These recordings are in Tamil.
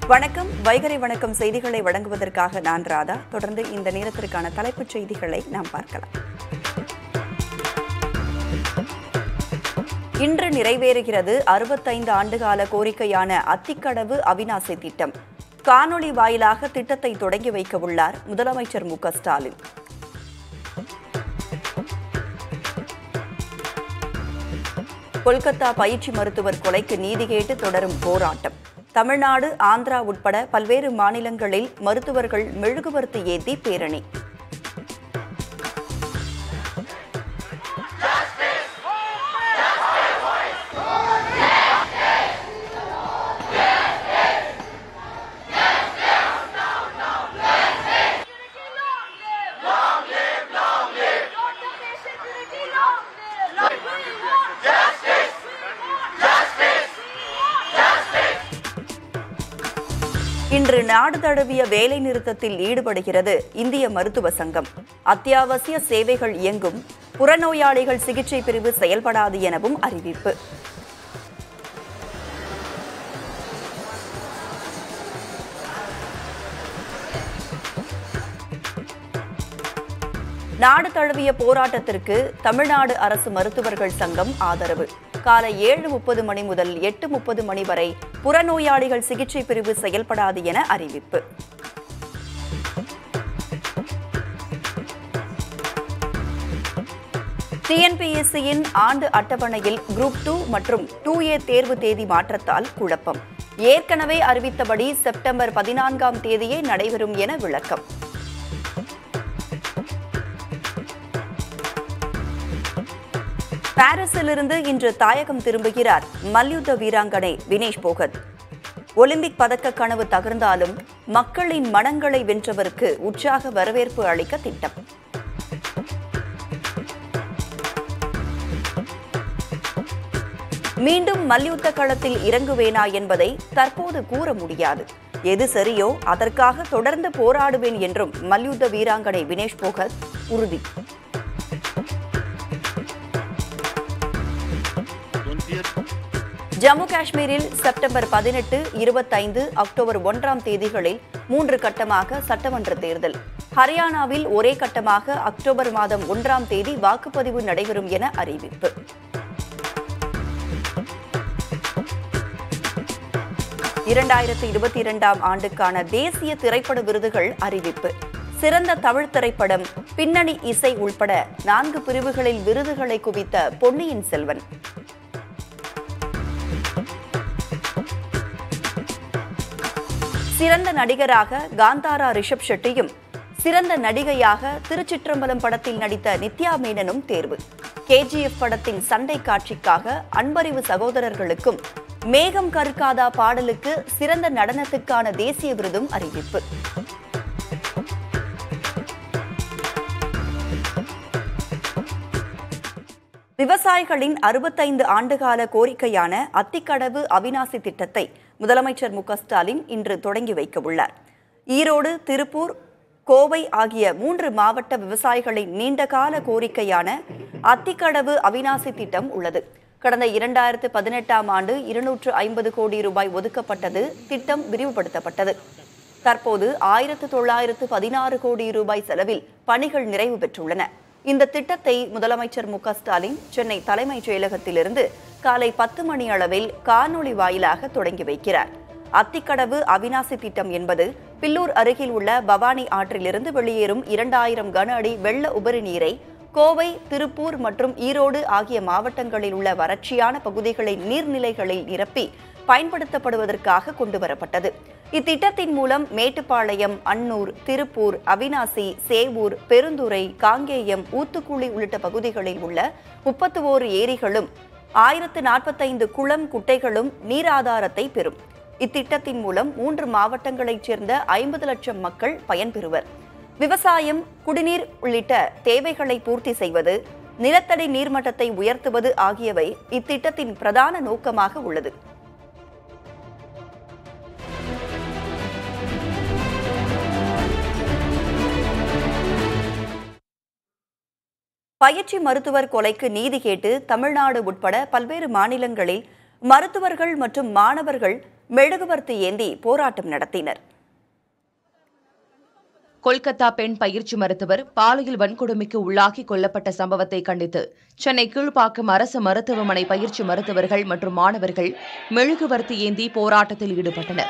வணக்கம் வைகரை வணக்கம் செய்திகளை வழங்குவதற்காக நான் ராதா தொடர்ந்து இந்த நேரத்திற்கான தலைப்புச் செய்திகளை நாம் பார்க்கலாம் இன்று நிறைவேறுகிறது அறுபத்தைந்து ஆண்டுகால கோரிக்கையான அத்திக்கடவு அவிநாசி திட்டம் காணொளி வாயிலாக திட்டத்தை தொடங்கி வைக்க உள்ளார் முதலமைச்சர் மு க ஸ்டாலின் கொல்கத்தா பயிற்சி மருத்துவர் கொலைக்கு நீதி கேட்டு தொடரும் போராட்டம் தமிழ்நாடு ஆந்திரா உட்பட பல்வேறு மாநிலங்களில் மருத்துவர்கள் மெழுகுவர்த்தி ஏந்தி பேரணி இன்று நாடு தழுவிய வேலை நிறுத்தத்தில் ஈடுபடுகிறது இந்திய மருத்துவ சங்கம் அத்தியாவசிய சேவைகள் இயங்கும் புறநோயாளிகள் சிகிச்சை பிரிவு செயல்படாது எனவும் அறிவிப்பு நாடு தழுவிய போராட்டத்திற்கு தமிழ்நாடு அரசு மருத்துவர்கள் சங்கம் ஆதரவு காலை ஏழு முப்பது மணி முதல் எட்டு முப்பது மணி வரை புறநோயாளிகள் சிகிச்சை பிரிவு செயல்படாது என அறிவிப்பு டிஎன்பிஎஸ்சியின் ஆண்டு அட்டவணையில் குரூப் டூ மற்றும் டூ ஏ தேர்வு தேதி மாற்றத்தால் குழப்பம் ஏற்கனவே அறிவித்தபடி செப்டம்பர் பதினான்காம் தேதியே நடைபெறும் என விளக்கம் பாரிஸிலிருந்து இன்று தாயகம் திரும்புகிறார் மல்யுத்த வீராங்கனை வினேஷ் போகத் ஒலிம்பிக் பதக்க கனவு தகர்ந்தாலும் மக்களின் மனங்களை வென்றவருக்கு உற்சாக வரவேற்பு அளிக்க திட்டம் மீண்டும் மல்யுத்த களத்தில் இறங்குவேனா என்பதை தற்போது கூற முடியாது எது சரியோ அதற்காக தொடர்ந்து போராடுவேன் என்றும் மல்யுத்த வீராங்கனை வினேஷ் போகத் உறுதி ஜம்மு காஷ்மீரில் செப்டம்பர் பதினெட்டு இருபத்தைந்து அக்டோபர் ஒன்றாம் தேதிகளில் மூன்று கட்டமாக சட்டமன்ற தேர்தல் ஹரியானாவில் ஒரே கட்டமாக அக்டோபர் மாதம் ஒன்றாம் தேதி வாக்குப்பதிவு நடைபெறும் என அறிவிப்பு இரண்டாயிரத்து இருபத்தி இரண்டாம் ஆண்டுக்கான தேசிய திரைப்பட விருதுகள் அறிவிப்பு சிறந்த தமிழ் திரைப்படம் பின்னணி இசை உள்பட நான்கு பிரிவுகளில் விருதுகளை குவித்த பொன்னியின் செல்வன் சிறந்த நடிகராக காந்தாரா ரிஷப் ஷெட்டியும் சிறந்த நடிகையாக திருச்சிற்றம்பலம் படத்தில் நடித்த நித்யா மேனனும் தேர்வு கேஜிஎஃப் படத்தின் சண்டை காட்சிக்காக அன்பறிவு சகோதரர்களுக்கும் மேகம் கருக்காதா பாடலுக்கு சிறந்த நடனத்துக்கான தேசிய விருதும் அறிவிப்பு விவசாயிகளின் அறுபத்தைந்து ஆண்டுகால கோரிக்கையான அத்திக்கடவு அவிநாசி திட்டத்தை முதலமைச்சர் மு க ஸ்டாலின் இன்று தொடங்கி வைக்க உள்ளார் ஈரோடு திருப்பூர் கோவை ஆகிய மூன்று மாவட்ட விவசாயிகளின் நீண்டகால கோரிக்கையான அத்திக்கடவு அவிநாசி திட்டம் உள்ளது கடந்த இரண்டாயிரத்து பதினெட்டாம் ஆண்டு இருநூற்று ஐம்பது கோடி ரூபாய் ஒதுக்கப்பட்டது திட்டம் விரிவுபடுத்தப்பட்டது தற்போது ஆயிரத்து தொள்ளாயிரத்து பதினாறு கோடி ரூபாய் செலவில் பணிகள் நிறைவு பெற்றுள்ளன இந்த திட்டத்தை முதலமைச்சர் மு க ஸ்டாலின் சென்னை தலைமைச் செயலகத்திலிருந்து காலை பத்து மணி அளவில் காணொளி வாயிலாக தொடங்கி வைக்கிறார் அத்திக்கடவு அவிநாசி திட்டம் என்பது பில்லூர் அருகில் உள்ள பவானி ஆற்றிலிருந்து வெளியேறும் இரண்டாயிரம் கன அடி வெள்ள உபரி நீரை கோவை திருப்பூர் மற்றும் ஈரோடு ஆகிய மாவட்டங்களில் உள்ள வறட்சியான பகுதிகளை நீர்நிலைகளில் நிரப்பி பயன்படுத்தப்படுவதற்காக கொண்டுவரப்பட்டது இத்திட்டத்தின் மூலம் மேட்டுப்பாளையம் அன்னூர் திருப்பூர் அவினாசி சேவூர் பெருந்துறை காங்கேயம் ஊத்துக்குழி உள்ளிட்ட பகுதிகளில் உள்ள முப்பத்து ஓரு ஏரிகளும் ஆயிரத்து நாற்பத்தைந்து குளம் குட்டைகளும் நீர் ஆதாரத்தை பெறும் இத்திட்டத்தின் மூலம் மூன்று மாவட்டங்களைச் சேர்ந்த ஐம்பது லட்சம் மக்கள் பயன்பெறுவர் விவசாயம் குடிநீர் உள்ளிட்ட தேவைகளை பூர்த்தி செய்வது நிலத்தடி நீர்மட்டத்தை உயர்த்துவது ஆகியவை இத்திட்டத்தின் பிரதான நோக்கமாக உள்ளது பயிற்சி மருத்துவர் கொலைக்கு நீதி கேட்டு தமிழ்நாடு உட்பட பல்வேறு மாநிலங்களில் மருத்துவர்கள் மற்றும் மாணவர்கள் மெழுகுவர்த்தி ஏந்தி போராட்டம் நடத்தினர் கொல்கத்தா பெண் பயிற்சி மருத்துவர் பாலியல் வன்கொடுமைக்கு உள்ளாகி கொல்லப்பட்ட சம்பவத்தை கண்டித்து சென்னை கீழ்ப்பாக்கம் அரசு மருத்துவமனை பயிற்சி மருத்துவர்கள் மற்றும் மாணவர்கள் மெழுகுவர்த்தி ஏந்தி போராட்டத்தில் ஈடுபட்டனர்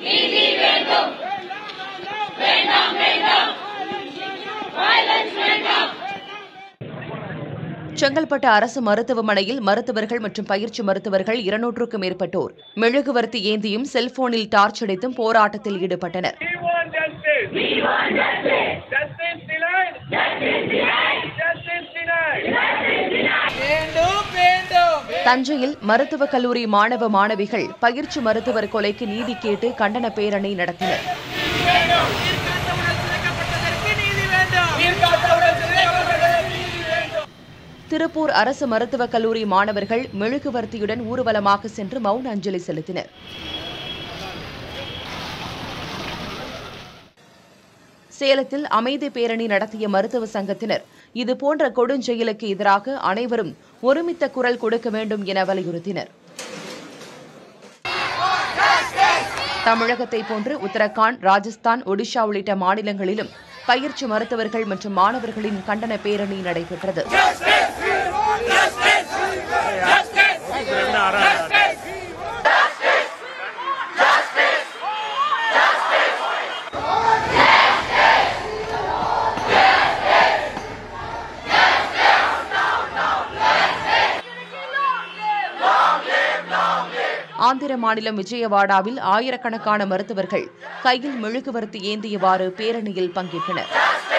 செங்கல்பட்டு அரசு மருத்துவமனையில் மருத்துவர்கள் மற்றும் பயிற்சி மருத்துவர்கள் இருநூற்றுக்கும் மேற்பட்டோர் மெழுகுவர்த்தி ஏந்தியும் செல்போனில் டார்ச் அடித்தும் போராட்டத்தில் ஈடுபட்டனர் We want justice. Justice denied. Justice denied. வேண்டும் வேண்டும் தஞ்சையில் மருத்துவக் கல்லூரி மாணவ மாணவிகள் பயிற்சி மருத்துவர் கொலைக்கு நீதி கேட்டு கண்டன பேரணி நடத்தினர் சிறைக்கப்பட்டதற்கு நீதி வேண்டும் உயிர்காத்தவுடன் சிறைக்கப்பட்டதற்கு நீதி வேண்டும் திருப்பூர் அரசு மருத்துவக் கல்லூரி மாணவர்கள் மெழுகுவர்த்தியுடன் ஊர்வலமாக சென்று மௌன அஞ்சலி செலுத்தினர் சேலத்தில் அமைதி பேரணி நடத்திய மருத்துவ சங்கத்தினர் இதுபோன்ற கொடுஞ்செயலுக்கு எதிராக அனைவரும் ஒருமித்த குரல் கொடுக்க வேண்டும் என வலியுறுத்தினர் தமிழகத்தை போன்று உத்தரகாண்ட் ராஜஸ்தான் ஒடிஷா உள்ளிட்ட மாநிலங்களிலும் பயிற்சி மருத்துவர்கள் மற்றும் மாணவர்களின் கண்டன பேரணி நடைபெற்றது ஆந்திர மாநிலம் விஜயவாடாவில் ஆயிரக்கணக்கான மருத்துவர்கள் கையில் மெழுகுவர்த்தி ஏந்தியவாறு பேரணியில் பங்கேற்றனர்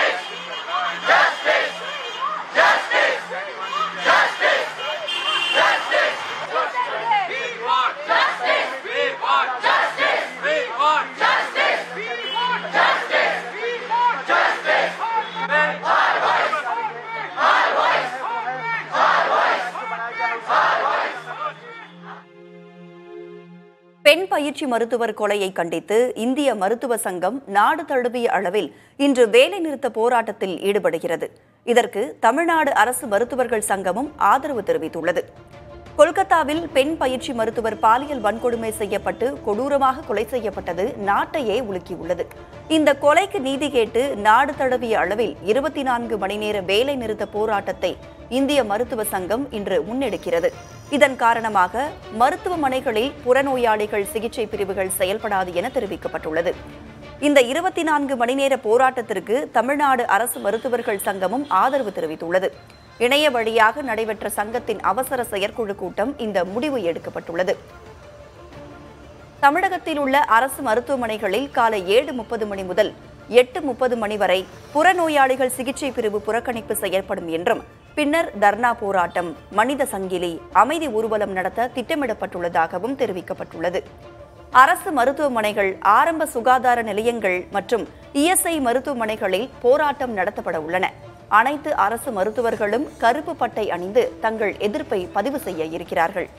பெண் பயிற்சி மருத்துவர் கொலையை கண்டித்து இந்திய மருத்துவ சங்கம் நாடு தழுவிய அளவில் இன்று வேலைநிறுத்த போராட்டத்தில் ஈடுபடுகிறது இதற்கு தமிழ்நாடு அரசு மருத்துவர்கள் சங்கமும் ஆதரவு தெரிவித்துள்ளது கொல்கத்தாவில் பெண் பயிற்சி மருத்துவர் பாலியல் வன்கொடுமை செய்யப்பட்டு கொடூரமாக கொலை செய்யப்பட்டது நாட்டையே உலுக்கியுள்ளது இந்த கொலைக்கு நீதி கேட்டு நாடு தழுவிய அளவில் இருபத்தி நான்கு மணி நேர வேலை நிறுத்த போராட்டத்தை இந்திய மருத்துவ சங்கம் இன்று முன்னெடுக்கிறது இதன் காரணமாக மருத்துவமனைகளில் புறநோயாளிகள் சிகிச்சை பிரிவுகள் செயல்படாது என தெரிவிக்கப்பட்டுள்ளது இந்த இருபத்தி நான்கு மணி நேர போராட்டத்திற்கு தமிழ்நாடு அரசு மருத்துவர்கள் சங்கமும் ஆதரவு தெரிவித்துள்ளது இணைய வழியாக நடைபெற்ற சங்கத்தின் அவசர செயற்குழு கூட்டம் இந்த முடிவு எடுக்கப்பட்டுள்ளது தமிழகத்தில் உள்ள அரசு மருத்துவமனைகளில் காலை ஏழு முப்பது மணி முதல் எட்டு முப்பது மணி வரை புறநோயாளிகள் சிகிச்சை பிரிவு புறக்கணிப்பு செயல்படும் என்றும் பின்னர் தர்ணா போராட்டம் மனித சங்கிலி அமைதி ஊர்வலம் நடத்த திட்டமிடப்பட்டுள்ளதாகவும் தெரிவிக்கப்பட்டுள்ளது அரசு மருத்துவமனைகள் ஆரம்ப சுகாதார நிலையங்கள் மற்றும் இஎஸ்ஐ மருத்துவமனைகளில் போராட்டம் நடத்தப்பட உள்ளன அனைத்து அரசு மருத்துவர்களும் கருப்பு பட்டை அணிந்து தங்கள் எதிர்ப்பை பதிவு செய்ய இருக்கிறார்கள்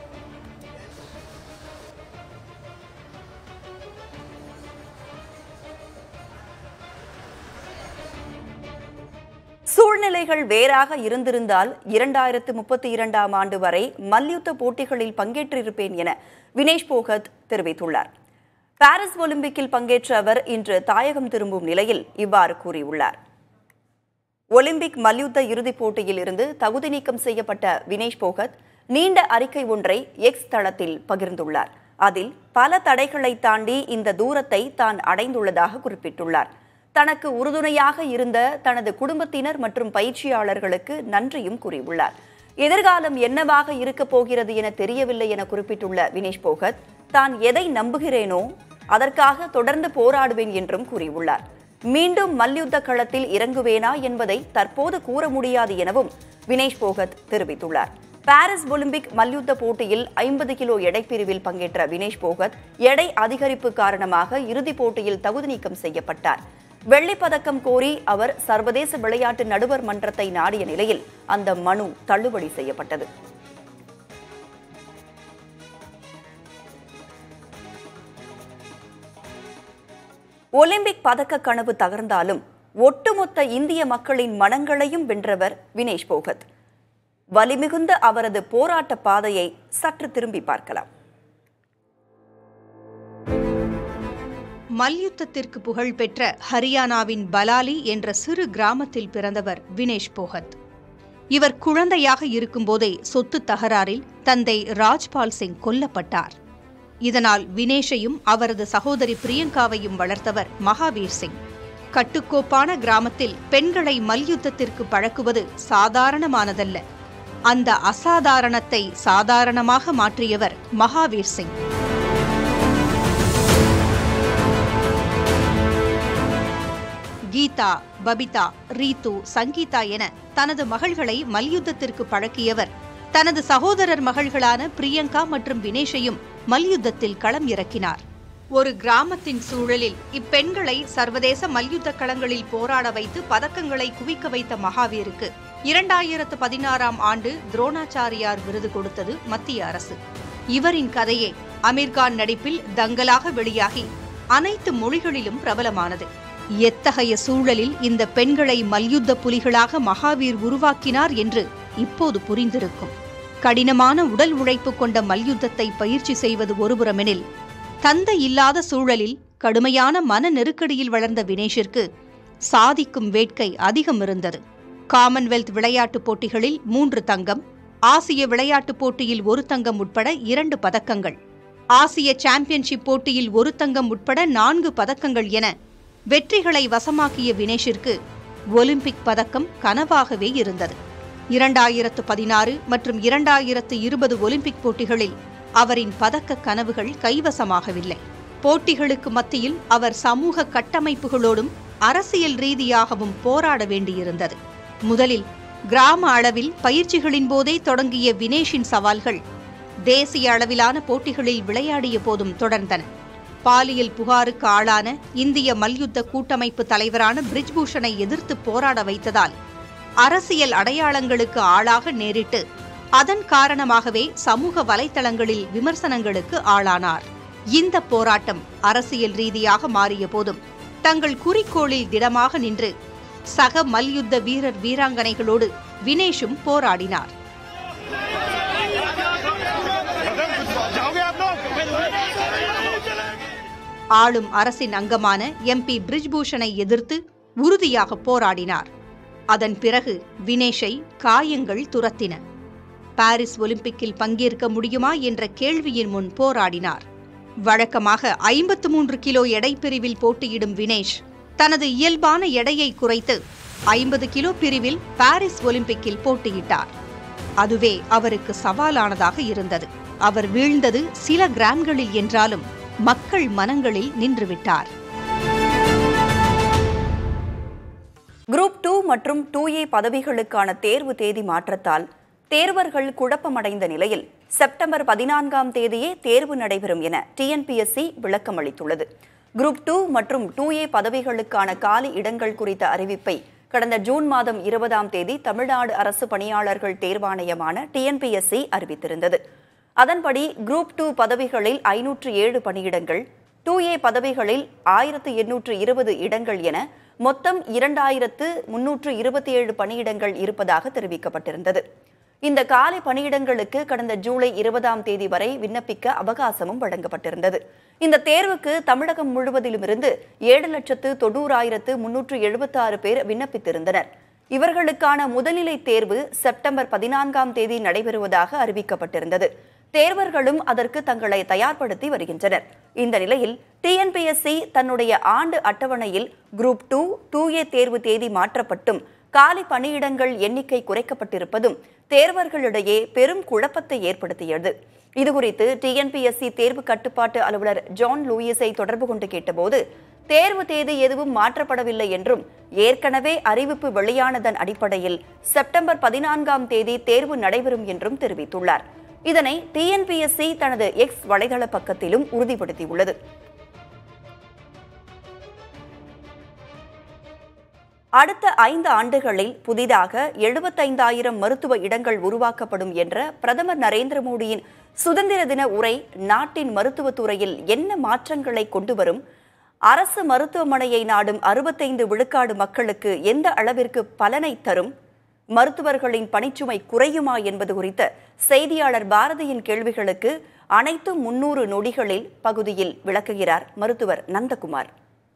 சூழ்நிலைகள் வேறாக இருந்திருந்தால் இரண்டாயிரத்து முப்பத்தி இரண்டாம் ஆண்டு வரை மல்யுத்த போட்டிகளில் பங்கேற்றிருப்பேன் என வினேஷ் போகத் தெரிவித்துள்ளார் பாரிஸ் ஒலிம்பிக்கில் பங்கேற்ற அவர் இன்று தாயகம் திரும்பும் நிலையில் இவ்வாறு கூறியுள்ளார் ஒலிம்பிக் மல்யுத்த இறுதிப் போட்டியில் இருந்து தகுதி நீக்கம் செய்யப்பட்ட வினேஷ் போகத் நீண்ட அறிக்கை ஒன்றை எக்ஸ் தளத்தில் பகிர்ந்துள்ளார் அதில் பல தடைகளை தாண்டி இந்த தூரத்தை தான் அடைந்துள்ளதாக குறிப்பிட்டுள்ளார் தனக்கு உறுதுணையாக இருந்த தனது குடும்பத்தினர் மற்றும் பயிற்சியாளர்களுக்கு நன்றியும் கூறியுள்ளார் எதிர்காலம் என்னவாக இருக்கப் போகிறது என தெரியவில்லை என குறிப்பிட்டுள்ள வினேஷ் போகத் தான் எதை நம்புகிறேனோ அதற்காக தொடர்ந்து போராடுவேன் என்றும் கூறியுள்ளார் மீண்டும் மல்யுத்த களத்தில் இறங்குவேனா என்பதை தற்போது கூற முடியாது எனவும் வினேஷ் போகத் தெரிவித்துள்ளார் பாரிஸ் ஒலிம்பிக் மல்யுத்த போட்டியில் ஐம்பது கிலோ எடைப்பிரிவில் பங்கேற்ற வினேஷ் போகத் எடை அதிகரிப்பு காரணமாக இறுதிப் போட்டியில் தகுதி நீக்கம் செய்யப்பட்டார் வெள்ளிப் பதக்கம் கோரி அவர் சர்வதேச விளையாட்டு நடுவர் மன்றத்தை நாடிய நிலையில் அந்த மனு தள்ளுபடி செய்யப்பட்டது ஒலிம்பிக் பதக்க கனவு தகர்ந்தாலும் ஒட்டுமொத்த இந்திய மக்களின் மனங்களையும் வென்றவர் வினேஷ் போகத் வலிமிகுந்த அவரது போராட்ட பாதையை சற்று திரும்பி பார்க்கலாம் மல்யுத்தத்திற்கு புகழ்பெற்ற ஹரியானாவின் பலாலி என்ற சிறு கிராமத்தில் பிறந்தவர் வினேஷ் போகத் இவர் குழந்தையாக இருக்கும்போதே சொத்து தகராறில் தந்தை ராஜ்பால் சிங் கொல்லப்பட்டார் இதனால் வினேஷையும் அவரது சகோதரி பிரியங்காவையும் வளர்த்தவர் மகாவீர் சிங் கட்டுக்கோப்பான கிராமத்தில் பெண்களை மல்யுத்தத்திற்கு பழக்குவது சாதாரணமானதல்ல அந்த அசாதாரணத்தை சாதாரணமாக மாற்றியவர் மகாவீர் சிங் கீதா பபிதா ரீத்து சங்கீதா என தனது மகள்களை மல்யுத்தத்திற்கு பழக்கியவர் தனது சகோதரர் மகள்களான பிரியங்கா மற்றும் வினேஷையும் மல்யுத்தத்தில் களம் இறக்கினார் ஒரு கிராமத்தின் சூழலில் இப்பெண்களை சர்வதேச மல்யுத்த களங்களில் போராட வைத்து பதக்கங்களை குவிக்க வைத்த மகாவீருக்கு இரண்டாயிரத்து பதினாறாம் ஆண்டு துரோணாச்சாரியார் விருது கொடுத்தது மத்திய அரசு இவரின் கதையே அமீர்கான் நடிப்பில் தங்கலாக வெளியாகி அனைத்து மொழிகளிலும் பிரபலமானது எத்தகைய சூழலில் இந்த பெண்களை மல்யுத்த புலிகளாக மகாவீர் உருவாக்கினார் என்று இப்போது புரிந்திருக்கும் கடினமான உடல் உழைப்பு கொண்ட மல்யுத்தத்தை பயிற்சி செய்வது ஒருபுறமெனில் தந்தை இல்லாத சூழலில் கடுமையான மன நெருக்கடியில் வளர்ந்த வினேஷிற்கு சாதிக்கும் வேட்கை அதிகம் இருந்தது காமன்வெல்த் விளையாட்டுப் போட்டிகளில் மூன்று தங்கம் ஆசிய விளையாட்டுப் போட்டியில் ஒரு தங்கம் உட்பட இரண்டு பதக்கங்கள் ஆசிய சாம்பியன்ஷிப் போட்டியில் ஒரு தங்கம் உட்பட நான்கு பதக்கங்கள் என வெற்றிகளை வசமாக்கிய வினேஷிற்கு ஒலிம்பிக் பதக்கம் கனவாகவே இருந்தது இரண்டாயிரத்து பதினாறு மற்றும் இரண்டாயிரத்து இருபது ஒலிம்பிக் போட்டிகளில் அவரின் பதக்க கனவுகள் கைவசமாகவில்லை போட்டிகளுக்கு மத்தியில் அவர் சமூக கட்டமைப்புகளோடும் அரசியல் ரீதியாகவும் போராட வேண்டியிருந்தது முதலில் கிராம அளவில் பயிற்சிகளின் போதே தொடங்கிய வினேஷின் சவால்கள் தேசிய அளவிலான போட்டிகளில் விளையாடிய போதும் தொடர்ந்தன பாலியல் புகாருக்கு ஆளான இந்திய மல்யுத்த கூட்டமைப்பு தலைவரான பிரிஜ்பூஷனை எதிர்த்து போராட வைத்ததால் அரசியல் அடையாளங்களுக்கு ஆளாக நேரிட்டு அதன் காரணமாகவே சமூக வலைத்தளங்களில் விமர்சனங்களுக்கு ஆளானார் இந்த போராட்டம் அரசியல் ரீதியாக மாறிய போதும் தங்கள் குறிக்கோளில் திடமாக நின்று சக மல்யுத்த வீரர் வீராங்கனைகளோடு வினேஷும் போராடினார் ஆளும் அரசின் அங்கமான எம்பி பிரிஜ்பூஷனை எதிர்த்து உறுதியாக போராடினார் அதன் பிறகு வினேஷை காயங்கள் துரத்தின பாரிஸ் ஒலிம்பிக்கில் பங்கேற்க முடியுமா என்ற கேள்வியின் முன் போராடினார் வழக்கமாக ஐம்பத்து மூன்று கிலோ எடை பிரிவில் போட்டியிடும் வினேஷ் தனது இயல்பான எடையை குறைத்து ஐம்பது கிலோ பிரிவில் பாரிஸ் ஒலிம்பிக்கில் போட்டியிட்டார் அதுவே அவருக்கு சவாலானதாக இருந்தது அவர் வீழ்ந்தது சில கிராம்களில் என்றாலும் மக்கள் மனங்களில் நின்றுவிட்டார் குரூப் டூ மற்றும் டூ ஏ பதவிகளுக்கான தேர்வு தேதி மாற்றத்தால் தேர்வர்கள் குழப்பமடைந்த நிலையில் செப்டம்பர் பதினான்காம் தேதியே தேர்வு நடைபெறும் என டிஎன்பிஎஸ்சி விளக்கம் அளித்துள்ளது குரூப் டூ மற்றும் டூ ஏ பதவிகளுக்கான காலி இடங்கள் குறித்த அறிவிப்பை கடந்த ஜூன் மாதம் இருபதாம் தேதி தமிழ்நாடு அரசு பணியாளர்கள் தேர்வாணையமான டிஎன்பிஎஸ்சி அறிவித்திருந்தது அதன்படி குரூப் டூ பதவிகளில் ஐநூற்று ஏழு பணியிடங்கள் டூ ஏ பதவிகளில் ஆயிரத்து எண்ணூற்று இருபது இடங்கள் என மொத்தம் இரண்டாயிரத்து முன்னூற்று இருபத்தி ஏழு பணியிடங்கள் இருப்பதாக தெரிவிக்கப்பட்டிருந்தது இந்த காலி பணியிடங்களுக்கு கடந்த ஜூலை இருபதாம் தேதி வரை விண்ணப்பிக்க அவகாசமும் வழங்கப்பட்டிருந்தது இந்த தேர்வுக்கு தமிழகம் முழுவதிலுமிருந்து ஏழு லட்சத்து தொண்ணூறாயிரத்து முன்னூற்று எழுபத்தாறு பேர் விண்ணப்பித்திருந்தனர் இவர்களுக்கான முதல்நிலை தேர்வு செப்டம்பர் பதினான்காம் தேதி நடைபெறுவதாக அறிவிக்கப்பட்டிருந்தது தேர்வர்களும் அதற்கு தங்களை தயார்படுத்தி வருகின்றனர் இந்த நிலையில் டிஎன்பிஎஸ்சி தன்னுடைய ஆண்டு அட்டவணையில் குரூப் டூ டூ ஏ தேர்வு தேதி மாற்றப்பட்டும் காலி பணியிடங்கள் எண்ணிக்கை குறைக்கப்பட்டிருப்பதும் தேர்வர்களிடையே பெரும் குழப்பத்தை ஏற்படுத்தியது இதுகுறித்து டிஎன்பிஎஸ்சி தேர்வு கட்டுப்பாட்டு அலுவலர் ஜான் லூயிஸை தொடர்பு கொண்டு கேட்டபோது தேர்வு தேதி எதுவும் மாற்றப்படவில்லை என்றும் ஏற்கனவே அறிவிப்பு வெளியானதன் அடிப்படையில் செப்டம்பர் பதினான்காம் தேதி தேர்வு நடைபெறும் என்றும் தெரிவித்துள்ளார் இதனை டிஎன்பிஎஸ்சி தனது எக்ஸ் வலைதள பக்கத்திலும் உறுதிப்படுத்தியுள்ளது அடுத்த ஐந்து ஆண்டுகளில் புதிதாக எழுபத்தைந்தாயிரம் மருத்துவ இடங்கள் உருவாக்கப்படும் என்ற பிரதமர் நரேந்திர மோடியின் சுதந்திர தின உரை நாட்டின் மருத்துவத்துறையில் என்ன மாற்றங்களை கொண்டு வரும் அரசு மருத்துவமனையை நாடும் அறுபத்தைந்து விழுக்காடு மக்களுக்கு எந்த அளவிற்கு பலனை தரும் மருத்துவர்களின் பணிச்சுமை குறையுமா என்பது குறித்த செய்தியாளர் பாரதியின் கேள்விகளுக்கு அனைத்து முன்னூறு நொடிகளில் பகுதியில் விளக்குகிறார் மருத்துவர் நந்தகுமார்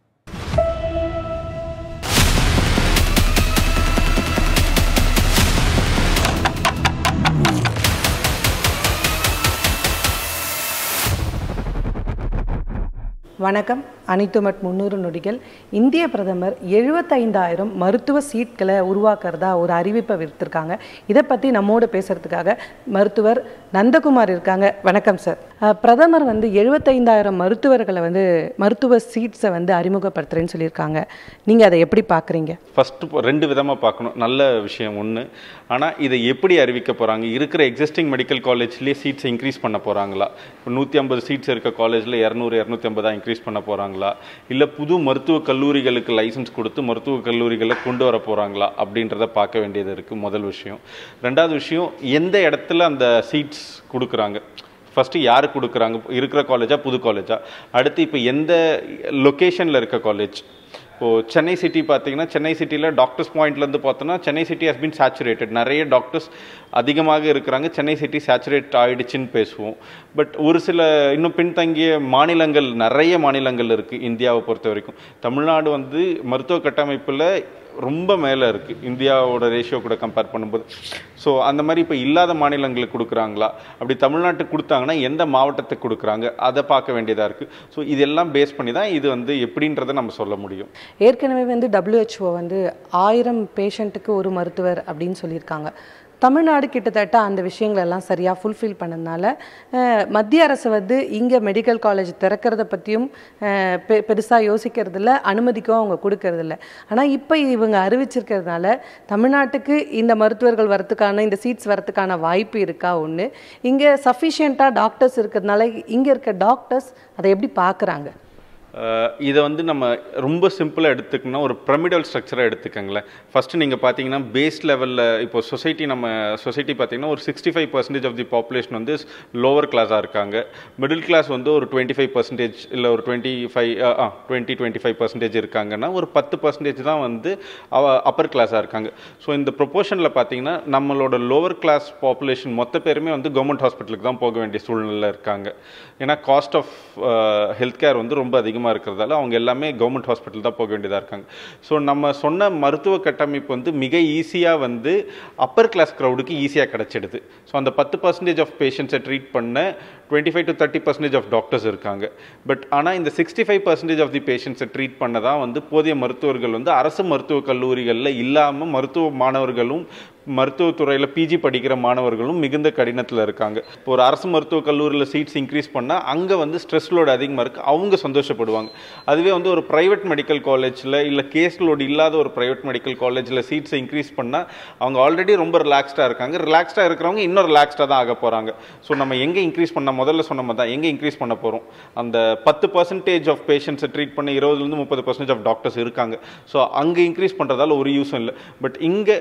வணக்கம் அனைத்துமட் முந்நூறு நொடிகள் இந்திய பிரதமர் எழுபத்தைந்தாயிரம் மருத்துவ சீட்களை உருவாக்குறதா ஒரு அறிவிப்பை விடுத்திருக்காங்க இதை பற்றி நம்மோடு பேசுறதுக்காக மருத்துவர் நந்தகுமார் இருக்காங்க வணக்கம் சார் அஹ், பிரதமர் வந்து எழுபத்தைந்தாயிரம் மருத்துவர்களை வந்து மருத்துவ சீட்ஸை வந்து அறிமுகப்படுத்துறேன்னு சொல்லியிருக்காங்க நீங்கள் அதை எப்படி பார்க்குறீங்க ஃபஸ்ட்டு ரெண்டு விதமாக பார்க்கணும் நல்ல விஷயம் ஒன்று ஆனால் இதை எப்படி அறிவிக்க போகிறாங்க இருக்கிற எக்ஸிஸ்டிங் மெடிக்கல் காலேஜ்லேயே சீட்ஸ் இன்க்ரீஸ் பண்ண போகிறாங்களா இப்போ நூற்றி ஐம்பது சீட்ஸ் இருக்க காலேஜில் இரநூறு இரநூத்தி ஐம்பதாக இன்க்ரீஸ் பண்ண போகிறாங்களா இல்லை புது மருத்துவ கல்லூரிகளுக்கு லைசன்ஸ் கொடுத்து மருத்துவ கல்லூரிகளை கொண்டு வர போகிறாங்களா அப்படின்றத பார்க்க வேண்டியது இருக்குது முதல் விஷயம் ரெண்டாவது விஷயம் எந்த இடத்துல அந்த சீட்ஸ் கொடுக்குறாங்க ஃபஸ்ட்டு யாருக்கு கொடுக்குறாங்க இருக்கிற காலேஜா புது காலேஜா அடுத்து இப்போ எந்த லொக்கேஷனில் இருக்க காலேஜ் இப்போது சென்னை சிட்டி பார்த்தீங்கன்னா சென்னை சிட்டியில் டாக்டர்ஸ் பாயிண்ட்லேருந்து பார்த்தோன்னா Chennai city has been saturated நிறைய டாக்டர்ஸ் அதிகமாக இருக்கிறாங்க சென்னை சிட்டி சேச்சுரேட் ஆயிடுச்சுன்னு பேசுவோம் பட் ஒரு சில இன்னும் பின்தங்கிய மாநிலங்கள் நிறைய மாநிலங்கள் இருக்குது இந்தியாவை பொறுத்த வரைக்கும் தமிழ்நாடு வந்து மருத்துவ கட்டமைப்பில் ரொம்ப மேலே இருக்குது இந்தியாவோட ரேஷியோ கூட கம்பேர் பண்ணும்போது ஸோ அந்த மாதிரி இப்போ இல்லாத மாநிலங்களுக்கு கொடுக்குறாங்களா அப்படி தமிழ்நாட்டுக்கு கொடுத்தாங்கன்னா எந்த மாவட்டத்துக்கு கொடுக்குறாங்க அதை பார்க்க வேண்டியதாக இருக்குது ஸோ இதெல்லாம் பேஸ் பண்ணி தான் இது வந்து எப்படின்றத நம்ம சொல்ல முடியும் ஏற்கனவே வந்து WHO வந்து ஆயிரம் பேஷண்ட்டுக்கு ஒரு மருத்துவர் அப்படின்னு சொல்லியிருக்காங்க தமிழ்நாடு கிட்டத்தட்ட அந்த விஷயங்கள் எல்லாம் சரியாக ஃபுல்ஃபில் பண்ணதுனால அஹ், மத்திய அரசு வந்து இங்கே மெடிக்கல் காலேஜ் திறக்கிறத பற்றியும் பெ பெருசாக யோசிக்கிறதில்ல அனுமதிக்கவும் அவங்க கொடுக்கறதில்ல ஆனால் இப்போ இவங்க அறிவிச்சிருக்கிறதுனால தமிழ்நாட்டுக்கு இந்த மருத்துவர்கள் வரத்துக்கான இந்த சீட்ஸ் வரத்துக்கான வாய்ப்பு இருக்கா ஒன்று இங்கே சஃபிஷியண்ட்டாக டாக்டர்ஸ் இருக்கிறதுனால இங்கே இருக்க டாக்டர்ஸ் அதை எப்படி பார்க்குறாங்க அஹ் இதை வந்து நம்ம ரொம்ப சிம்பிளாக எடுத்துக்கணும்னா ஒரு பிரமிடல் ஸ்ட்ரக்சராக எடுத்துக்கங்களேன் ஃபஸ்ட்டு நீங்கள் பார்த்தீங்கன்னா பேஸ் லெவலில் இப்போ சொசைட்டி நம்ம சொசைட்டி பார்த்தீங்கன்னா ஒரு sixty five percentage of the population வந்து லோவர் கிளாஸாக இருக்காங்க மிடில் கிளாஸ் வந்து ஒரு டுவெண்ட்டி ஃபைவ் பர்சன்டேஜ் இல்லை ஒரு twenty five twenty twenty five percentage இருக்காங்கன்னா ஒரு பத்து பர்சன்டேஜ் தான் வந்து அப்பர் கிளாஸாக இருக்காங்க ஸோ இந்த ப்ரொப்போர்ஷனில் பார்த்தீங்கன்னா நம்மளோட லோவர் கிளாஸ் பாப்புலேஷன் மொத்த பேருமே வந்து கவர்மெண்ட் ஹாஸ்பிட்டலுக்கு தான் போக வேண்டிய சூழ்நிலை இருக்காங்க ஏன்னா காஸ்ட் ஆஃப் ஹெல்த் கேர் வந்து ரொம்ப அதிகமாக இருக்கிறதால அவங்க எல்லாமே கவர்மெண்ட் ஹாஸ்பிட்டல் தான் போக வேண்டியதாக இருக்காங்க ஸோ நம்ம சொன்ன மருத்துவ கட்டமைப்பு வந்து மிக ஈஸியாக வந்து அப்பர் கிளாஸ் க்ரௌடுக்கு ஈஸியாக கிடச்சிடுது ஸோ அந்த பத்து பர்சன்டேஜ் ஆஃப் பேஷண்ட்ஸை ட்ரீட் பண்ண twenty five to thirty percentage of doctors இருக்காங்க பட் ஆனால் இந்த sixty five percentage of the பேஷண்ட்ஸை ட்ரீட் பண்ண தான் வந்து போதிய மருத்துவர்கள் வந்து அரசு மருத்துவக் கல்லூரிகளில் இல்லாமல் மருத்துவ மாணவர்களும் மருத்துவத்துறையில் பிஜி படிக்கிற மாணவர்களும் மிகுந்த கடினத்தில் இருக்காங்க இப்போ ஒரு அரசு மருத்துவக் கல்லூரியில் சீட்ஸ் இன்க்ரீஸ் பண்ணால் அங்கே வந்து ஸ்ட்ரெஸ் லோடு அதிகமாக இருக்குது அவங்க சந்தோஷப்படுவாங்க அதுவே வந்து ஒரு ப்ரைவேட் மெடிக்கல் காலேஜில் இல்லை கேஸ் லோடு இல்லாத ஒரு ப்ரைவேட் மெடிக்கல் காலேஜில் சீட்ஸை இன்க்ரீஸ் பண்ணால் அவங்க ஆல்ரெடி ரொம்ப ரிலாக்ஸ்டாக இருக்காங்க ரிலாக்ஸ்டாக இருக்கிறவங்க இன்னும் ரிலாக்ஸ்டாக தான் ஆக போகிறாங்க ஸோ நம்ம எங்கே இன்க்ரீஸ் பண்ண முதல்ல சொன்ன மாதிரி தான் எங்கே இன்க்ரீஸ் பண்ண போகிறோம் அந்த பத்து பர்சன்டேஜ் ஆஃப் பேஷண்ட்ஸை ட்ரீட் பண்ண இருபதுலேருந்து முப்பது பர்சன்டேஜ் ஆஃப் டாக்டர்ஸ் இருக்காங்க ஸோ அங்கே இன்க்ரீஸ் பண்ணுறதால ஒரு யூஸும் இல்லை பட் இங்கே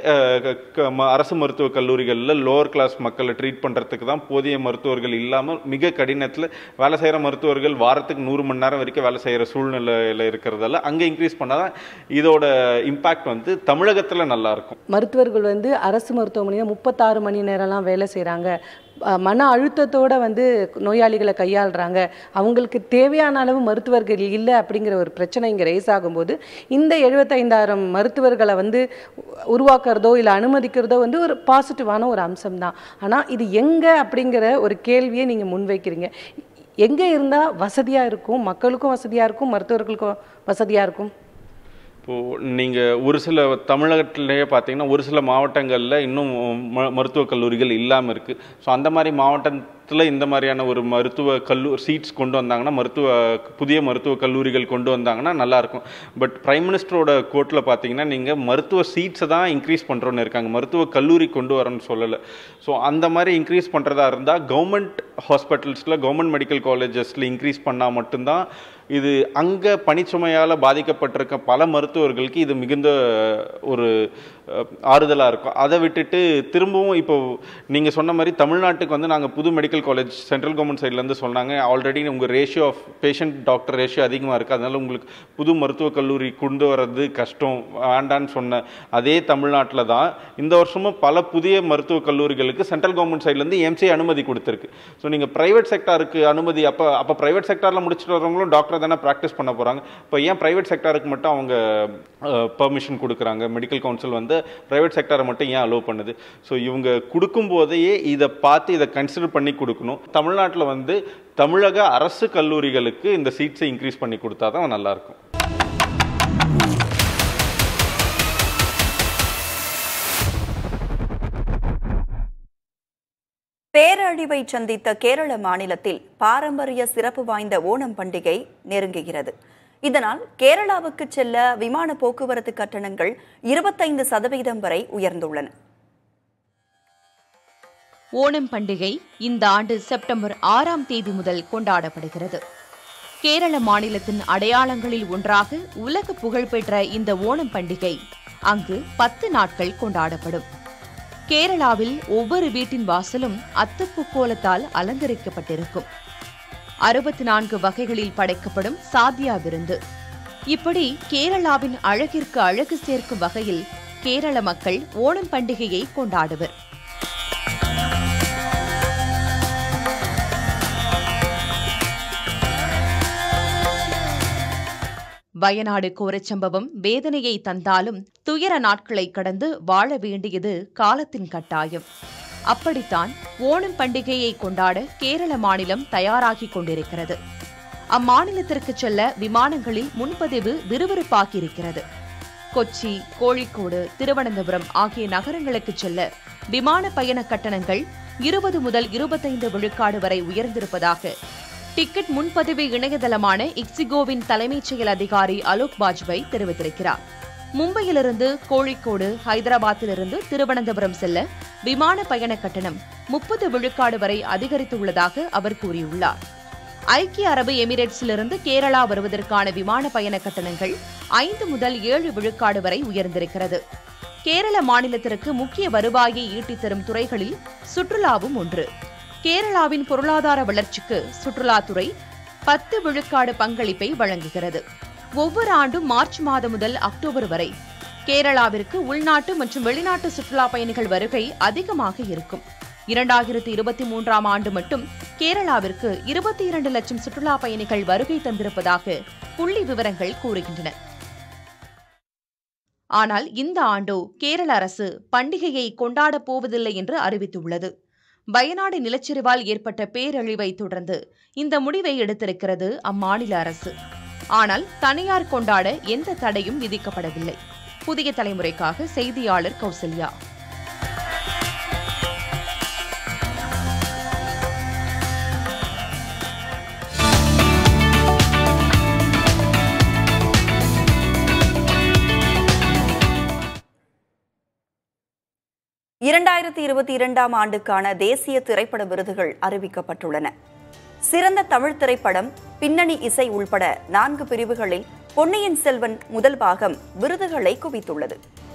அரசு மருத்துவக் கல்லூரிகளில் லோவர் கிளாஸ் மக்களை ட்ரீட் பண்ணுறதுக்கு தான் போதிய மருத்துவர்கள் இல்லாமல் மிக கடினத்தில் வேலை செய்கிற மருத்துவர்கள் வாரத்துக்கு நூறு மணி நேரம் வரைக்கும் வேலை செய்கிற சூழ்நிலையில் இருக்கிறதால அங்கே இன்க்ரீஸ் பண்ணால் தான் இதோட இம்பேக்ட் வந்து தமிழகத்தில் நல்லா இருக்கும் மருத்துவர்கள் வந்து அரசு மருத்துவமனையில் முப்பத்தாறு மணி நேரம்லாம் வேலை செய்கிறாங்க மன அழுத்தத்தோட வந்து நோயாளிகளை கையாளுறாங்க அவங்களுக்கு தேவையான அளவு மருத்துவர்கள் இல்லை அப்படிங்கிற ஒரு பிரச்சனை இங்கே ரைஸ் ஆகும்போது இந்த எழுபத்தைந்தாயிரம் மருத்துவர்களை வந்து உருவாக்குறதோ இல்லை அனுமதிக்கிறதோ வந்து ஒரு பாசிட்டிவான ஒரு அம்சம் தான் ஆனால் இது எங்கே அப்படிங்கிற ஒரு கேள்வியை நீங்கள் முன்வைக்கிறீங்க எங்கே இருந்தால் வசதியாக இருக்கும் மக்களுக்கும் வசதியாக இருக்கும் மருத்துவர்களுக்கும் வசதியாக இருக்கும் இப்போது நீங்கள் ஒரு சில தமிழகத்திலேயே பார்த்தீங்கன்னா ஒரு சில மாவட்டங்களில் இன்னும் ம மருத்துவக் கல்லூரிகள் இல்லாமல் இருக்குது ஸோ அந்த மாதிரி மாவட்டத்தில் இந்த மாதிரியான ஒரு மருத்துவ கல்லூ சீட்ஸ் கொண்டு வந்தாங்கன்னா மருத்துவ புதிய மருத்துவ கல்லூரிகள் கொண்டு வந்தாங்கன்னா நல்லாயிருக்கும் பட் பிரைம் மினிஸ்டரோட கோர்ட்டில் பார்த்தீங்கன்னா நீங்கள் மருத்துவ சீட்ஸை தான் இன்க்ரீஸ் பண்ணுறோன்னு இருக்காங்க மருத்துவ கல்லூரி கொண்டு வரேன்னு சொல்லலை ஸோ அந்த மாதிரி இன்க்ரீஸ் பண்ணுறதா இருந்தால் கவர்மெண்ட் ஹாஸ்பிட்டல்ஸில் கவர்மெண்ட் மெடிக்கல் காலேஜஸில் இன்க்ரீஸ் பண்ணால் மட்டும்தான் இது அங்கே பணிச்சுமையால் பாதிக்கப்பட்டிருக்க பல மருத்துவர்களுக்கு இது மிகுந்த ஒரு ஆறுதலாக இருக்கும் அதை விட்டுட்டு திரும்பவும் இப்போ நீங்கள் சொன்ன மாதிரி தமிழ்நாட்டுக்கு வந்து நாங்கள் புது மெடிக்கல் காலேஜ் சென்ட்ரல் கவர்மெண்ட் சைட்லேருந்து சொன்னாங்க ஆல்ரெடி உங்கள் ratio of patient doctor ratio அதிகமாக இருக்குது அதனால உங்களுக்கு புது மருத்துவக் கல்லூரி கொண்டு வர்றது கஷ்டம் வேண்டான்னு சொன்ன அதே தமிழ்நாட்டில் தான் இந்த வருஷமும் பல புதிய மருத்துவக் கல்லூரிகளுக்கு சென்ட்ரல் கவர்மெண்ட் சைட்லேருந்து எம்சி அனுமதி கொடுத்துருக்கு ஸோ நீங்கள் ப்ரைவேட் செக்டாருக்கு அனுமதி அப்போ அப்போ ப்ரைவேட் செக்டாரில் முடிச்சுட்டு வரவங்களும் டாக்டர் தானே ப்ராக்டிஸ் பண்ண போகிறாங்க இப்போ ஏன் ப்ரைவேட் செக்டாருக்கு மட்டும் அவங்க பர்மிஷன் கொடுக்குறாங்க மெடிக்கல் கவுன்சில் வந்து ப்ரைவேட் செக்டாரை மட்டும் ஏன் அலோவ் பண்ணுது ஸோ இவங்க கொடுக்கும் போதையே இதை பார்த்து இதை கன்சிடர் பண்ணி கொடுக்கணும் தமிழ்நாட்டில் வந்து தமிழக அரசு கல்லூரிகளுக்கு இந்த சீட்ஸை இன்க்ரீஸ் பண்ணி கொடுத்தா தான் நல்லாயிருக்கும் பேரழிவை சந்தித்த கேரள மாநிலத்தில் பாரம்பரிய சிறப்பு வாய்ந்த ஓணம் பண்டிகை நெருங்குகிறது இதனால் கேரளாவுக்கு செல்ல விமான போக்குவரத்து கட்டணங்கள் இருபத்தைந்து சதவீதம் வரை உயர்ந்துள்ளன ஓணம் பண்டிகை இந்த ஆண்டு செப்டம்பர் ஆறாம் தேதி முதல் கொண்டாடப்படுகிறது கேரள மாநிலத்தின் அடையாளங்களில் ஒன்றாக உலக புகழ்பெற்ற இந்த ஓணம் பண்டிகை அங்கு பத்து நாட்கள் கொண்டாடப்படும் கேரளாவில் ஒவ்வொரு வீட்டின் வாசலும் அத்துப்பூ கோலத்தால் அலங்கரிக்கப்பட்டிருக்கும் அறுபத்தி நான்கு வகைகளில் படைக்கப்படும் சாத்தியா விருந்து இப்படி கேரளாவின் அழகிற்கு அழகு சேர்க்கும் வகையில் கேரள மக்கள் ஓணம் பண்டிகையை கொண்டாடுவர் வயநாடு கோரச்சம்பவம் வேதனையை தந்தாலும் துயர நாட்களை கடந்து வாழ வேண்டியது காலத்தின் கட்டாயம் அப்படித்தான் ஓணம் பண்டிகையை கொண்டாட கேரள மாநிலம் தயாராகிக் கொண்டிருக்கிறது அம்மாநிலத்திற்கு செல்ல விமானங்களில் முன்பதிவு விறுவிறுப்பாகியிருக்கிறது கொச்சி கோழிக்கோடு திருவனந்தபுரம் ஆகிய நகரங்களுக்கு செல்ல விமான பயண கட்டணங்கள் இருபது முதல் இருபத்தைந்து விழுக்காடு வரை உயர்ந்திருப்பதாக டிக்கெட் முன்பதிவு இணையதளமான இக்ஸிகோவின் தலைமைச் செயல் அதிகாரி அலோக் பாஜ்பாய் தெரிவித்திருக்கிறார் மும்பையிலிருந்து கோழிக்கோடு ஹைதராபாத்திலிருந்து திருவனந்தபுரம் செல்ல விமான பயண கட்டணம் முப்பது விழுக்காடு வரை அதிகரித்துள்ளதாக அவர் கூறியுள்ளார் ஐக்கிய அரபு எமிரேட்ஸிலிருந்து கேரளா வருவதற்கான விமான பயண கட்டணங்கள் ஐந்து முதல் ஏழு விழுக்காடு வரை உயர்ந்திருக்கிறது கேரள மாநிலத்திற்கு முக்கிய வருவாயை ஈட்டித் தரும் துறைகளில் சுற்றுலாவும் ஒன்று கேரளாவின் பொருளாதார வளர்ச்சிக்கு சுற்றுலாத்துறை பத்து விழுக்காடு பங்களிப்பை வழங்குகிறது ஒவ்வொரு ஆண்டும் மார்ச் மாதம் முதல் அக்டோபர் வரை கேரளாவிற்கு உள்நாட்டு மற்றும் வெளிநாட்டு சுற்றுலா பயணிகள் வருகை அதிகமாக இருக்கும் இரண்டாயிரத்தி இருபத்தி மூன்றாம் ஆண்டு மட்டும் கேரளாவிற்கு இருபத்தி இரண்டு லட்சம் சுற்றுலா பயணிகள் வருகை தந்திருப்பதாக புள்ளி விவரங்கள் கூறுகின்றன ஆனால் இந்த ஆண்டோ கேரள அரசு பண்டிகையை கொண்டாடப் போவதில்லை என்று அறிவித்துள்ளது வயநாடு நிலச்சரிவால் ஏற்பட்ட பேரழிவை தொடர்ந்து இந்த முடிவை எடுத்திருக்கிறது அம்மாநில அரசு ஆனால் தனியார் கொண்டாட எந்த தடையும் விதிக்கப்படவில்லை புதிய தலைமுறைக்காக செய்தியாளர் கௌசல்யா இரண்டாயிரத்தி இருபத்தி இரண்டாம் ஆண்டுக்கான தேசிய திரைப்பட விருதுகள் அறிவிக்கப்பட்டுள்ளன சிறந்த தமிழ் திரைப்படம் பின்னணி இசை உள்பட நான்கு பிரிவுகளில் பொன்னியின் செல்வன் முதல் பாகம் விருதுகளை குவித்துள்ளது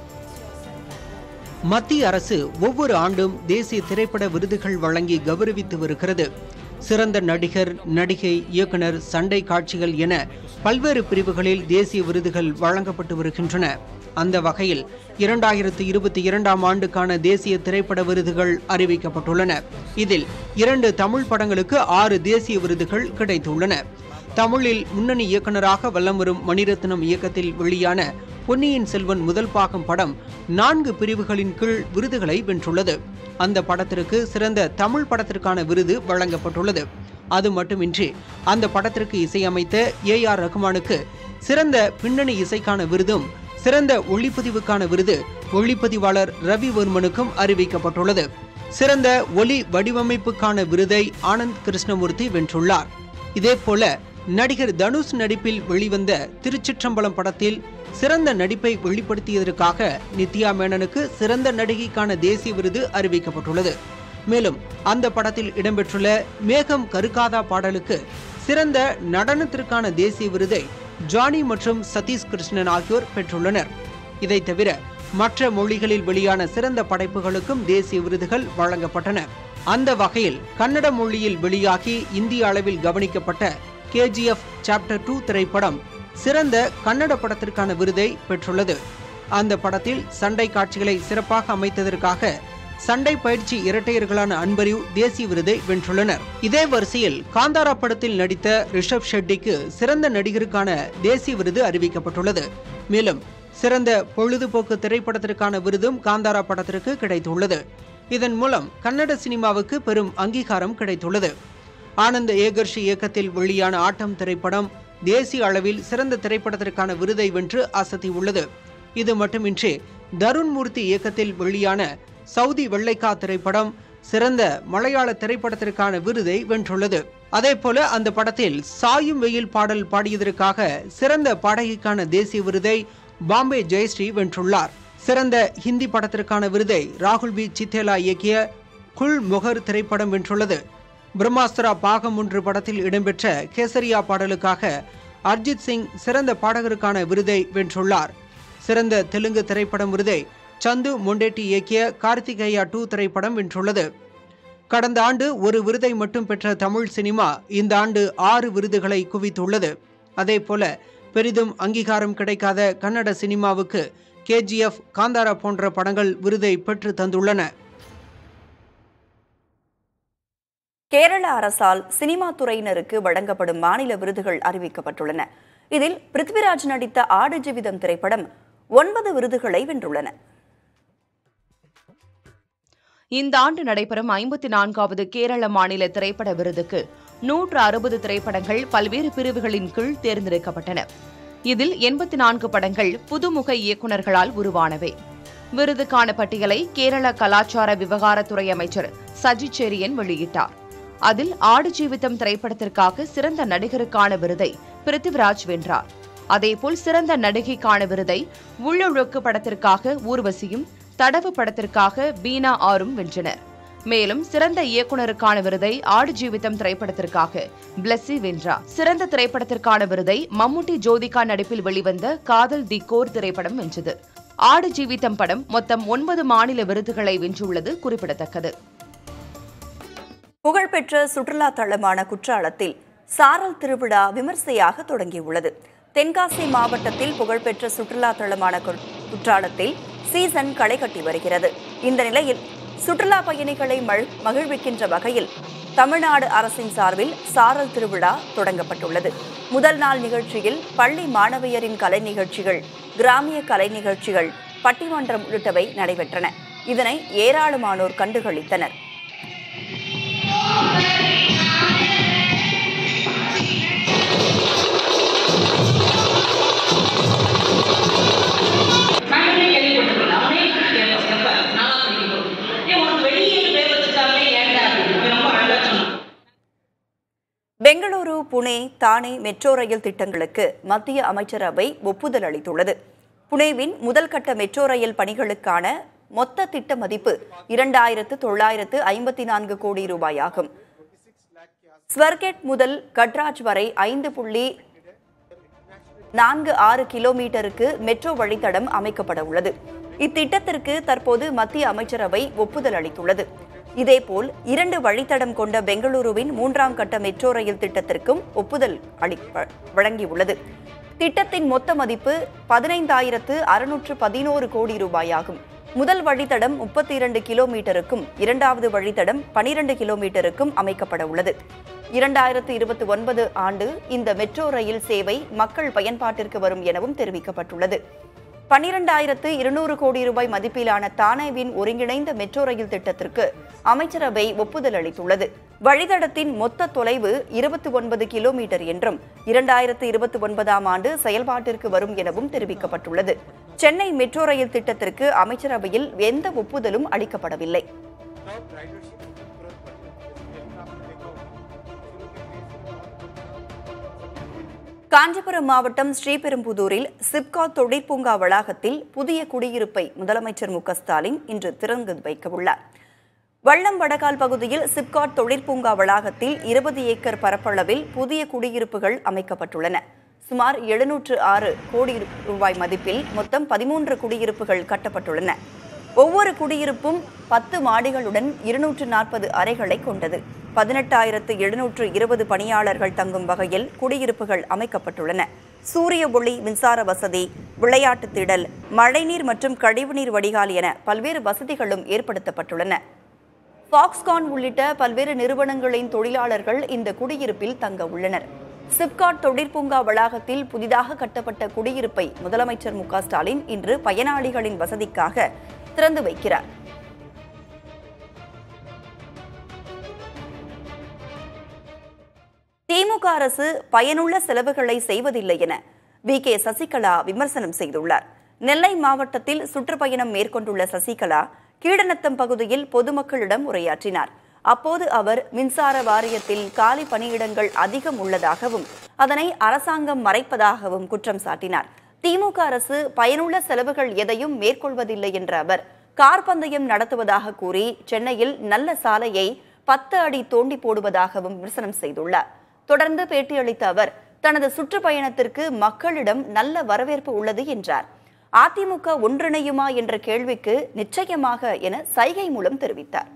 மத்திய அரசு ஒவ்வொரு ஆண்டும் தேசிய திரைப்பட விருதுகள் வழங்கி கௌரவித்து வருகிறது சிறந்த நடிகர் நடிகை இயக்குனர் சண்டை காட்சிகள் என பல்வேறு பிரிவுகளில் தேசிய விருதுகள் வழங்கப்பட்டு வருகின்றன அந்த வகையில் இரண்டாயிரத்து இருபத்தி இரண்டாம் ஆண்டுக்கான தேசிய திரைப்பட விருதுகள் அறிவிக்கப்பட்டுள்ளன இதில் இரண்டு தமிழ் படங்களுக்கு ஆறு தேசிய விருதுகள் கிடைத்துள்ளன தமிழில் முன்னணி இயக்குனராக வலம் வரும் மணிரத்னம் இயக்கத்தில் வெளியான பொன்னியின் செல்வன் முதல் பாகம் படம் நான்கு பிரிவுகளின் கீழ் விருதுகளை வென்றுள்ளது அந்த படத்திற்கு சிறந்த தமிழ் படத்திற்கான விருது வழங்கப்பட்டுள்ளது அது மட்டுமின்றி அந்த படத்திற்கு இசையமைத்த ஏ ஆர் ரகுமானுக்கு சிறந்த பின்னணி இசைக்கான விருதும் சிறந்த ஒளிப்பதிவுக்கான விருது ஒளிப்பதிவாளர் ரவிவர்மனுக்கும் அறிவிக்கப்பட்டுள்ளது சிறந்த ஒலி வடிவமைப்புக்கான விருதை ஆனந்த் கிருஷ்ணமூர்த்தி வென்றுள்ளார் இதேபோல நடிகர் தனுஷ் நடிப்பில் வெளிவந்த திருச்சிற்றம்பலம் படத்தில் சிறந்த நடிப்பை வெளிப்படுத்தியதற்காக நித்யா மேனனுக்கு சிறந்த நடிகைக்கான தேசிய விருது அறிவிக்கப்பட்டுள்ளது மேலும் அந்த படத்தில் இடம்பெற்றுள்ள மேகம் கருக்காதா பாடலுக்கு சிறந்த நடனத்திற்கான தேசிய விருதை ஜானி மற்றும் சதீஷ் கிருஷ்ணன் ஆகியோர் பெற்றுள்ளனர் இதைத் தவிர மற்ற மொழிகளில் வெளியான சிறந்த படைப்புகளுக்கும் தேசிய விருதுகள் வழங்கப்பட்டன அந்த வகையில் கன்னட மொழியில் வெளியாகி இந்திய அளவில் கவனிக்கப்பட்ட கேஜிஎஃப் சாப்டர் டூ திரைப்படம் சிறந்த கன்னட படத்திற்கான விருதை பெற்றுள்ளது அந்த படத்தில் சண்டை காட்சிகளை சிறப்பாக அமைத்ததற்காக சண்டை பயிற்சி இரட்டையர்களான அன்பரிவ் தேசிய விருதை வென்றுள்ளனர் இதே வரிசையில் காந்தாரா படத்தில் நடித்த ரிஷப் ஷெட்டிக்கு சிறந்த நடிகருக்கான தேசிய விருது அறிவிக்கப்பட்டுள்ளது மேலும் சிறந்த பொழுதுபோக்கு திரைப்படத்திற்கான விருதும் காந்தாரா படத்திற்கு கிடைத்துள்ளது இதன் மூலம் கன்னட சினிமாவுக்கு பெரும் அங்கீகாரம் கிடைத்துள்ளது ஆனந்த் ஏகர்ஷி இயக்கத்தில் வெளியான ஆட்டம் திரைப்படம் தேசிய அளவில் சிறந்த திரைப்படத்திற்கான விருதை வென்று அசத்தியுள்ளது இது மட்டுமின்றி தருண் மூர்த்தி இயக்கத்தில் வெளியான சவுதி வெள்ளைக்கா திரைப்படம் சிறந்த மலையாள திரைப்படத்திற்கான விருதை வென்றுள்ளது அதேபோல அந்த படத்தில் சாயும் வெயில் பாடல் பாடியதற்காக சிறந்த பாடகிக்கான தேசிய விருதை பாம்பே ஜெயஸ்ரீ வென்றுள்ளார் சிறந்த ஹிந்தி படத்திற்கான விருதை ராகுல் பி சித்தேலா இயக்கிய குல் முகர் திரைப்படம் வென்றுள்ளது பிரம்மாஸ்திரா பாகம் ஒன்று படத்தில் இடம்பெற்ற கேசரியா பாடலுக்காக அர்ஜித் சிங் சிறந்த பாடகருக்கான விருதை வென்றுள்ளார் சிறந்த தெலுங்கு திரைப்படம் விருதை சந்து மொண்டேட்டி இயக்கிய கார்த்திகேயா டூ திரைப்படம் வென்றுள்ளது கடந்த ஆண்டு ஒரு விருதை மட்டும் பெற்ற தமிழ் சினிமா இந்த ஆண்டு ஆறு விருதுகளை குவித்துள்ளது அதேபோல பெரிதும் அங்கீகாரம் கிடைக்காத கன்னட சினிமாவுக்கு கேஜிஎஃப் காந்தாரா போன்ற படங்கள் விருதை பெற்று தந்துள்ளன கேரள அரசால் சினிமா துறையினருக்கு வழங்கப்படும் மாநில விருதுகள் அறிவிக்கப்பட்டுள்ளன இதில் பிருத்விராஜ் நடித்த ஆடு ஜீவிதம் திரைப்படம் ஒன்பது விருதுகளை வென்றுள்ளன இந்த ஆண்டு நடைபெறும் ஐம்பத்தி நான்காவது கேரள மாநில திரைப்பட விருதுக்கு நூற்று அறுபது திரைப்படங்கள் பல்வேறு பிரிவுகளின் கீழ் தேர்ந்தெடுக்கப்பட்டன இதில் எண்பத்தி நான்கு படங்கள் புதுமுக இயக்குநர்களால் உருவானவை விருதுக்கான பட்டியலை கேரள கலாச்சார விவகாரத்துறை அமைச்சர் சஜி செரியன் வெளியிட்டார் அதில் ஆடு ஜீவிதம் திரைப்படத்திற்காக சிறந்த நடிகருக்கான விருதை பிருத்திவிராஜ் வென்றார் அதேபோல் சிறந்த நடிகைக்கான விருதை உள்ளொழுக்கு படத்திற்காக ஊர்வசியும் தடவு படத்திற்காக பீனா ஆரும் வென்றனர் மேலும் சிறந்த இயக்குனருக்கான விருதை ஆடு ஜீவிதம் திரைப்படத்திற்காக பிளஸ்ஸி வென்றார் சிறந்த திரைப்படத்திற்கான விருதை மம்முட்டி ஜோதிகா நடிப்பில் வெளிவந்த காதல் தி கோர் திரைப்படம் வென்றது ஆடு ஜீவிதம் படம் மொத்தம் ஒன்பது மாநில விருதுகளை வென்றுள்ளது குறிப்பிடத்தக்கது புகழ்பெற்ற சுற்றுலா தளமான குற்றாலத்தில் சாரல் திருவிழா விமர்சையாக தொடங்கியுள்ளது தென்காசி மாவட்டத்தில் புகழ்பெற்ற சுற்றுலா தளமான கு- குற்றாலத்தில் சீசன் களை கட்டி வருகிறது இந்த நிலையில் சுற்றுலா பயணிகளை மழ்- மகிழ்விக்கின்ற வகையில் தமிழ்நாடு அரசின் சார்பில் சாரல் திருவிழா தொடங்கப்பட்டுள்ளது முதல் நாள் நிகழ்ச்சியில் பள்ளி மாணவியரின் கலை நிகழ்ச்சிகள் கிராமிய கலை நிகழ்ச்சிகள் பட்டிமன்றம் உள்ளிட்டவை நடைபெற்றன இதனை ஏராளமானோர் கண்டுகளித்தனர் நானே கேள்விப்பட்டிருக்கேன் அவனே கேட்பேன் எப்ப நாளா படிக்கும்போது ஏன் உனக்கு வெளியே பேர் வச்சுட்டாங்களே ஏன்டா அப்படின்னு ரொம்ப அழகா சொன்னான் பெங்களூரு புனே தானே மெட்ரோ ரயில் திட்டங்களுக்கு மத்திய அமைச்சரவை ஒப்புதல் அளித்துள்ளது புனேவின் முதல் கட்ட மெட்ரோ ரயில் பணிகளுக்கான மொத்த திட்ட மதிப்பு இரண்டாயிரத்து தொள்ளாயிரத்து ஐம்பத்தி நான்கு கோடி ரூபாயாகும் ஸ்வர்கெட் முதல் கட்ராஜ் வரை ஐந்து புள்ளி நான்கு ஆறு கிலோமீட்டருக்கு மெட்ரோ வழித்தடம் அமைக்கப்பட உள்ளது இத்திட்டத்திற்கு தற்போது மத்திய அமைச்சரவை ஒப்புதல் அளித்துள்ளது இதேபோல் இரண்டு வழித்தடம் கொண்ட பெங்களூருவின் மூன்றாம் கட்ட மெட்ரோ ரயில் திட்டத்திற்கும் ஒப்புதல் அளி வ- வழங்கியுள்ளது திட்டத்தின் மொத்த மதிப்பு பதினைந்தாயிரத்து அறுநூற்று பதினோரு கோடி ரூபாயாகும் முதல் வழித்தடம் முப்பத்தி இரண்டு கிலோமீட்டருக்கும் இரண்டாவது வழித்தடம் பனிரெண்டு கிலோமீட்டருக்கும் அமைக்கப்பட உள்ளது இரண்டாயிரத்து இருபத்தி ஒன்பது ஆண்டு இந்த மெட்ரோ ரயில் சேவை மக்கள் பயன்பாட்டிற்கு வரும் எனவும் தெரிவிக்கப்பட்டுள்ளது பனிரெண்டாயிரத்து இருநூறு கோடி ரூபாய் மதிப்பிலான தானேவின் ஒருங்கிணைந்த மெட்ரோ ரயில் திட்டத்திற்கு அமைச்சரவை ஒப்புதல் அளித்துள்ளது வழித்தடத்தின் மொத்த தொலைவு இருபத்தி ஒன்பது கிலோமீட்டர் என்றும் இரண்டாயிரத்து இருபத்தி ஒன்பதாம் ஆண்டு செயல்பாட்டிற்கு வரும் எனவும் தெரிவிக்கப்பட்டுள்ளது சென்னை மெட்ரோ ரயில் திட்டத்திற்கு அமைச்சரவையில் எந்த ஒப்புதலும் அளிக்கப்படவில்லை காஞ்சிபுரம் மாவட்டம் ஸ்ரீபெரும்புதூரில் சிப்காட் தொழிற்பூங்கா வளாகத்தில் புதிய குடியிருப்பை முதலமைச்சர் மு க ஸ்டாலின் இன்று திறந்து வைக்க உள்ளார் வள்ளம் வடகால் பகுதியில் சிப்காட் தொழிற்பூங்கா வளாகத்தில் இருபது ஏக்கர் பரப்பளவில் புதிய குடியிருப்புகள் அமைக்கப்பட்டுள்ளன சுமார் எழுநூற்று ஆறு கோடி ரூபாய் மதிப்பில் மொத்தம் பதிமூன்று குடியிருப்புகள் கட்டப்பட்டுள்ளன ஒவ்வொரு குடியிருப்பும் பத்து மாடிகளுடன் இருநூற்று நாற்பது அறைகளை கொண்டது பதினெட்டாயிரத்து எழுநூற்று இருபது பணியாளர்கள் தங்கும் வகையில் குடியிருப்புகள் அமைக்கப்பட்டுள்ளன சூரிய ஒளி மின்சார வசதி விளையாட்டு திடல் மழைநீர் மற்றும் கழிவுநீர் வடிகால் என பல்வேறு வசதிகளும் ஏற்படுத்தப்பட்டுள்ளன ஃபாக்ஸ்கான் உள்ளிட்ட பல்வேறு நிறுவனங்களின் தொழிலாளர்கள் இந்த குடியிருப்பில் தங்க உள்ளனர் சிப்காட் தொழிற்பூங்கா வளாகத்தில் புதிதாக கட்டப்பட்ட குடியிருப்பை முதலமைச்சர் மு க ஸ்டாலின் இன்று பயனாளிகளின் வசதிக்காக திறந்து வைக்கிறார் திமுக அரசு பயனுள்ள செலவுகளை செய்வதில்லை என வி கே சசிகலா விமர்சனம் செய்துள்ளார் நெல்லை மாவட்டத்தில் சுற்றுப்பயணம் மேற்கொண்டுள்ள சசிகலா கீழநத்தம் பகுதியில் பொதுமக்களிடம் உரையாற்றினார் அப்போது அவர் மின்சார வாரியத்தில் காலி பணியிடங்கள் அதிகம் உள்ளதாகவும் அதனை அரசாங்கம் மறைப்பதாகவும் குற்றம் சாட்டினார் திமுக அரசு பயனுள்ள செலவுகள் எதையும் மேற்கொள்வதில்லை என்ற அவர் கார் பந்தயம் நடத்துவதாக கூறி சென்னையில் நல்ல சாலையை பத்து அடி தோண்டி போடுவதாகவும் விமர்சனம் செய்துள்ளார் தொடர்ந்து பேட்டியளித்த அவர் தனது சுற்றுப்பயணத்திற்கு மக்களிடம் நல்ல வரவேற்பு உள்ளது என்றார் அதிமுக ஒன்றிணையுமா என்ற கேள்விக்கு நிச்சயமாக என சைகை மூலம் தெரிவித்தார்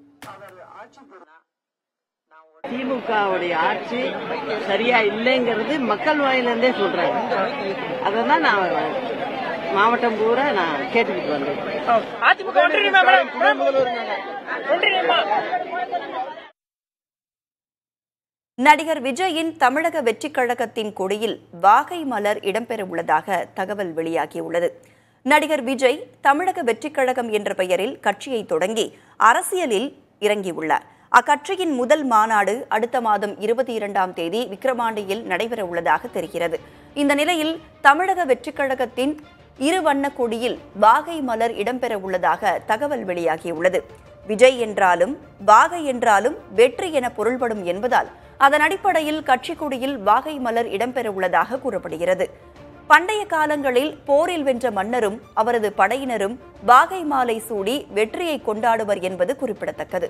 திமுகவுடைய ஆட்சி சரியா இல்லைங்கிறது மக்கள் வாயிலிருந்தே சொல்றாங்க அததான் நான் மாவட்டம் பூரா நான் கேட்டுக்கிட்டு வந்தேன் அதிமுக ஒன்றிணையுமா மேடம் ஒன்றிணையுமா நடிகர் விஜயின் தமிழக வெற்றிக் கழகத்தின் கொடியில் வாகை மலர் இடம்பெறவுள்ளதாக தகவல் வெளியாகியுள்ளது நடிகர் விஜய் தமிழக வெற்றிக் கழகம் என்ற பெயரில் கட்சியை தொடங்கி அரசியலில் இறங்கியுள்ளார் அக்கட்சியின் முதல் மாநாடு அடுத்த மாதம் இருபத்தி இரண்டாம் தேதி விக்கிரவாண்டியில் நடைபெறவுள்ளதாக தெரிகிறது இந்த நிலையில் தமிழக வெற்றிக் கழகத்தின் இரு வண்ண கொடியில் வாகை மலர் இடம்பெறவுள்ளதாக தகவல் வெளியாகியுள்ளது விஜய் என்றாலும் வாகை என்றாலும் வெற்றி என பொருள்படும் என்பதால் அதன் அடிப்படையில் கட்சி கொடியில் வாகை மலர் இடம்பெறவுள்ளதாக கூறப்படுகிறது பண்டைய காலங்களில் போரில் வென்ற மன்னரும் அவரது படையினரும் வாகை மாலை சூடி வெற்றியை கொண்டாடுவர் என்பது குறிப்பிடத்தக்கது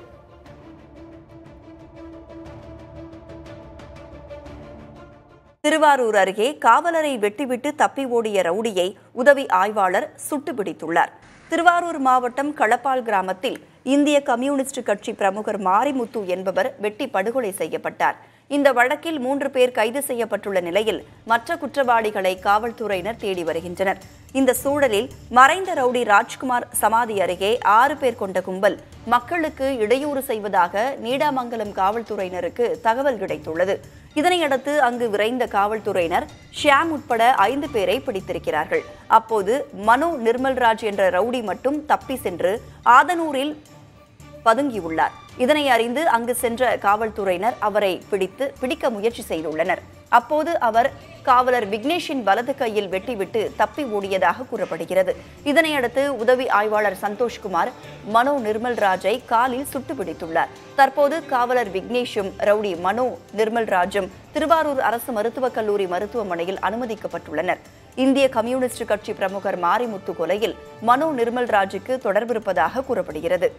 திருவாரூர் அருகே காவலரை வெட்டிவிட்டு தப்பி ஓடிய ரவுடியை உதவி ஆய்வாளர் சுட்டுப்பிடித்துள்ளார் திருவாரூர் மாவட்டம் களப்பால் கிராமத்தில் இந்திய கம்யூனிஸ்ட் கட்சி பிரமுகர் மாரிமுத்து என்பவர் வெட்டி படுகொலை செய்யப்பட்டார் இந்த வழக்கில் மூன்று பேர் கைது செய்யப்பட்டுள்ள நிலையில் மற்ற குற்றவாளிகளை காவல்துறையினர் தேடி வருகின்றனர் இந்த சூழலில் மறைந்த ரவுடி ராஜ்குமார் சமாதி அருகே ஆறு பேர் கொண்ட கும்பல் மக்களுக்கு இடையூறு செய்வதாக நீடாமங்கலம் காவல்துறையினருக்கு தகவல் கிடைத்துள்ளது இதனையடுத்து அங்கு விரைந்த காவல்துறையினர் ஷியாம் உட்பட ஐந்து பேரை பிடித்திருக்கிறார்கள் அப்போது மனு நிர்மல்ராஜ் என்ற ரவுடி மட்டும் தப்பி சென்று ஆதனூரில் பதுங்கியுள்ளார் இதனை அறிந்து அங்கு சென்ற காவல்துறையினர் அவரை பிடித்து பிடிக்க முயற்சி செய்துள்ளனர் அப்போது அவர் காவலர் விக்னேஷின் வலது கையில் வெட்டிவிட்டு தப்பி ஓடியதாக கூறப்படுகிறது இதனையடுத்து உதவி ஆய்வாளர் சந்தோஷ்குமார் மனோ நிர்மல்ராஜை காலில் சுட்டு பிடித்துள்ளார் தற்போது காவலர் விக்னேஷும் ரவுடி மனோ நிர்மல்ராஜும் திருவாரூர் அரசு மருத்துவக் கல்லூரி மருத்துவமனையில் அனுமதிக்கப்பட்டுள்ளனர் இந்திய கம்யூனிஸ்ட் கட்சி பிரமுகர் மாரிமுத்து கொலையில் மனோ நிர்மல்ராஜுக்கு தொடர்பிருப்பதாக கூறப்படுகிறது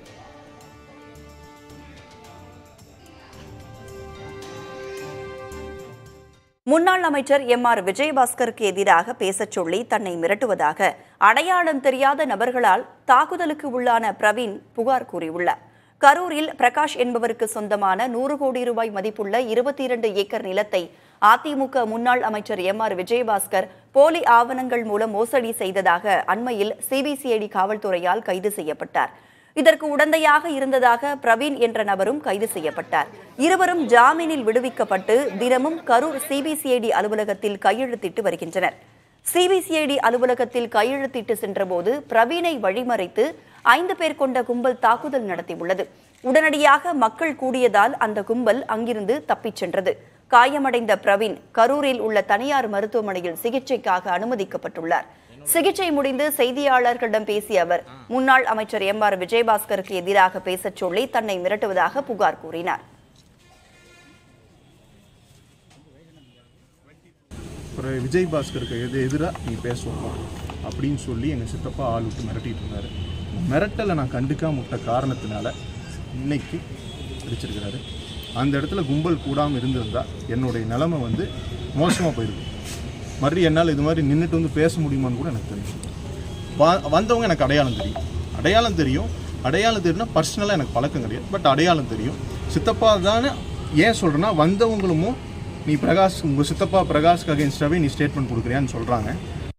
முன்னாள் அமைச்சர் எம் ஆர் விஜயபாஸ்கருக்கு எதிராக பேசச் சொல்லி தன்னை மிரட்டுவதாக அடையாளம் தெரியாத நபர்களால் தாக்குதலுக்கு உள்ளான பிரவீன் புகார் கூறியுள்ளார் கரூரில் பிரகாஷ் என்பவருக்கு சொந்தமான நூறு கோடி ரூபாய் மதிப்புள்ள இருபத்தி இரண்டு ஏக்கர் நிலத்தை அதிமுக முன்னாள் அமைச்சர் எம் ஆர் விஜயபாஸ்கர் போலி ஆவணங்கள் மூலம் மோசடி செய்ததாக அண்மையில் சிபிசிஐடி காவல்துறையால் கைது செய்யப்பட்டார் இதற்கு உடந்தையாக இருந்ததாக பிரவீன் என்ற நபரும் கைது செய்யப்பட்டார் இருவரும் ஜாமீனில் விடுவிக்கப்பட்டு தினமும் கரூர் சிபிசிஐடி அலுவலகத்தில் கையெழுத்திட்டு வருகின்றனர் சிபிசிஐடி அலுவலகத்தில் கையெழுத்திட்டு சென்றபோது பிரவீனை வழிமறைத்து ஐந்து பேர் கொண்ட கும்பல் தாக்குதல் நடத்தியுள்ளது உடனடியாக மக்கள் கூடியதால் அந்த கும்பல் அங்கிருந்து தப்பிச் சென்றது காயமடைந்த பிரவீன் கரூரில் உள்ள தனியார் மருத்துவமனையில் சிகிச்சைக்காக அனுமதிக்கப்பட்டுள்ளார் சிகிச்சை முடிந்து செய்தியாளர்களிடம் பேசிய அவர் முன்னாள் அமைச்சர் எம் ஆர் விஜயபாஸ்கருக்கு எதிராக பேசச் சொல்லி தன்னை மிரட்டுவதாக புகார் கூறினார் ஒரு விஜய் பாஸ்கருக்கு எது எதிராக நீ பேசுவோமா அப்படின்னு சொல்லி எங்கள் சித்தப்பா ஆள் விட்டு மிரட்டிட்டு இருந்தார் மிரட்டலை நான் கண்டுக்காம விட்ட காரணத்தினால இன்னைக்கு அடிச்சிருக்கிறாரு அந்த இடத்துல கும்பல் கூடாமல் இருந்திருந்தா என்னுடைய நிலைமை வந்து மோசமாக போயிருக்கும் மறுபடியும் என்னால் இது மாதிரி நின்றுட்டு வந்து பேச முடியுமான்னு கூட எனக்கு தெரியும் வா வந்தவங்க எனக்கு அடையாளம் தெரியும் அடையாளம் தெரியும் அடையாளம் தெரியும்னா பர்சனலாக எனக்கு பழக்கம் கிடையாது பட் அடையாளம் தெரியும் சித்தப்பா தானே ஏன் சொல்கிறேன்னா வந்தவங்களும் நீ பிரகாஷ் உங்கள் சித்தப்பா பிரகாஷ்க்கு அகேன்ஸ்டாகவே நீ ஸ்டேட்மெண்ட் கொடுக்குறியான்னு சொல்கிறாங்க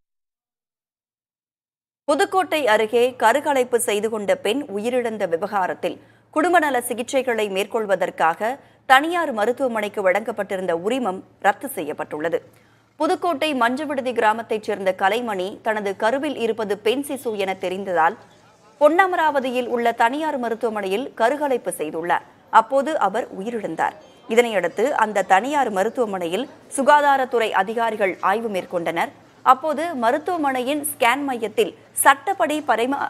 புதுக்கோட்டை அருகே கருக்கலைப்பு செய்து கொண்ட பெண் உயிரிழந்த விவகாரத்தில் குடும்ப நல சிகிச்சைகளை மேற்கொள்வதற்காக தனியார் மருத்துவமனைக்கு வழங்கப்பட்டிருந்த உரிமம் ரத்து செய்யப்பட்டுள்ளது புதுக்கோட்டை மஞ்சு விடுதி கிராமத்தைச் சேர்ந்த கலைமணி தனது கருவில் இருப்பது பெண் சிசு என தெரிந்ததால் பொன்னமராவதியில் உள்ள தனியார் மருத்துவமனையில் கருகலைப்பு செய்துள்ளார் அப்போது அவர் உயிரிழந்தார் இதனையடுத்து அந்த தனியார் மருத்துவமனையில் சுகாதாரத்துறை அதிகாரிகள் ஆய்வு மேற்கொண்டனர் அப்போது மருத்துவமனையின் ஸ்கேன் மையத்தில் சட்டப்படி பரிமா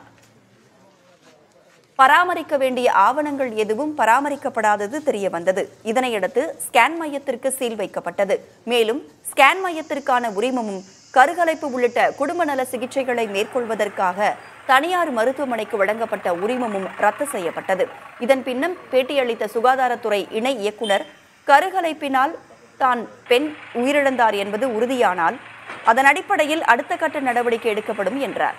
பராமரிக்க வேண்டிய ஆவணங்கள் எதுவும் பராமரிக்கப்படாதது தெரிய வந்தது இதனையடுத்து ஸ்கேன் மையத்திற்கு சீல் வைக்கப்பட்டது மேலும் ஸ்கேன் மையத்திற்கான உரிமமும் கருகலைப்பு உள்ளிட்ட குடும்ப நல சிகிச்சைகளை மேற்கொள்வதற்காக தனியார் மருத்துவமனைக்கு வழங்கப்பட்ட உரிமமும் ரத்து செய்யப்பட்டது இதன் பின்னம் பேட்டியளித்த சுகாதாரத்துறை இணை இயக்குனர் கருகலைப்பினால் தான் பெண் உயிரிழந்தார் என்பது உறுதியானால் அதன் அடிப்படையில் அடுத்த கட்ட நடவடிக்கை எடுக்கப்படும் என்றார்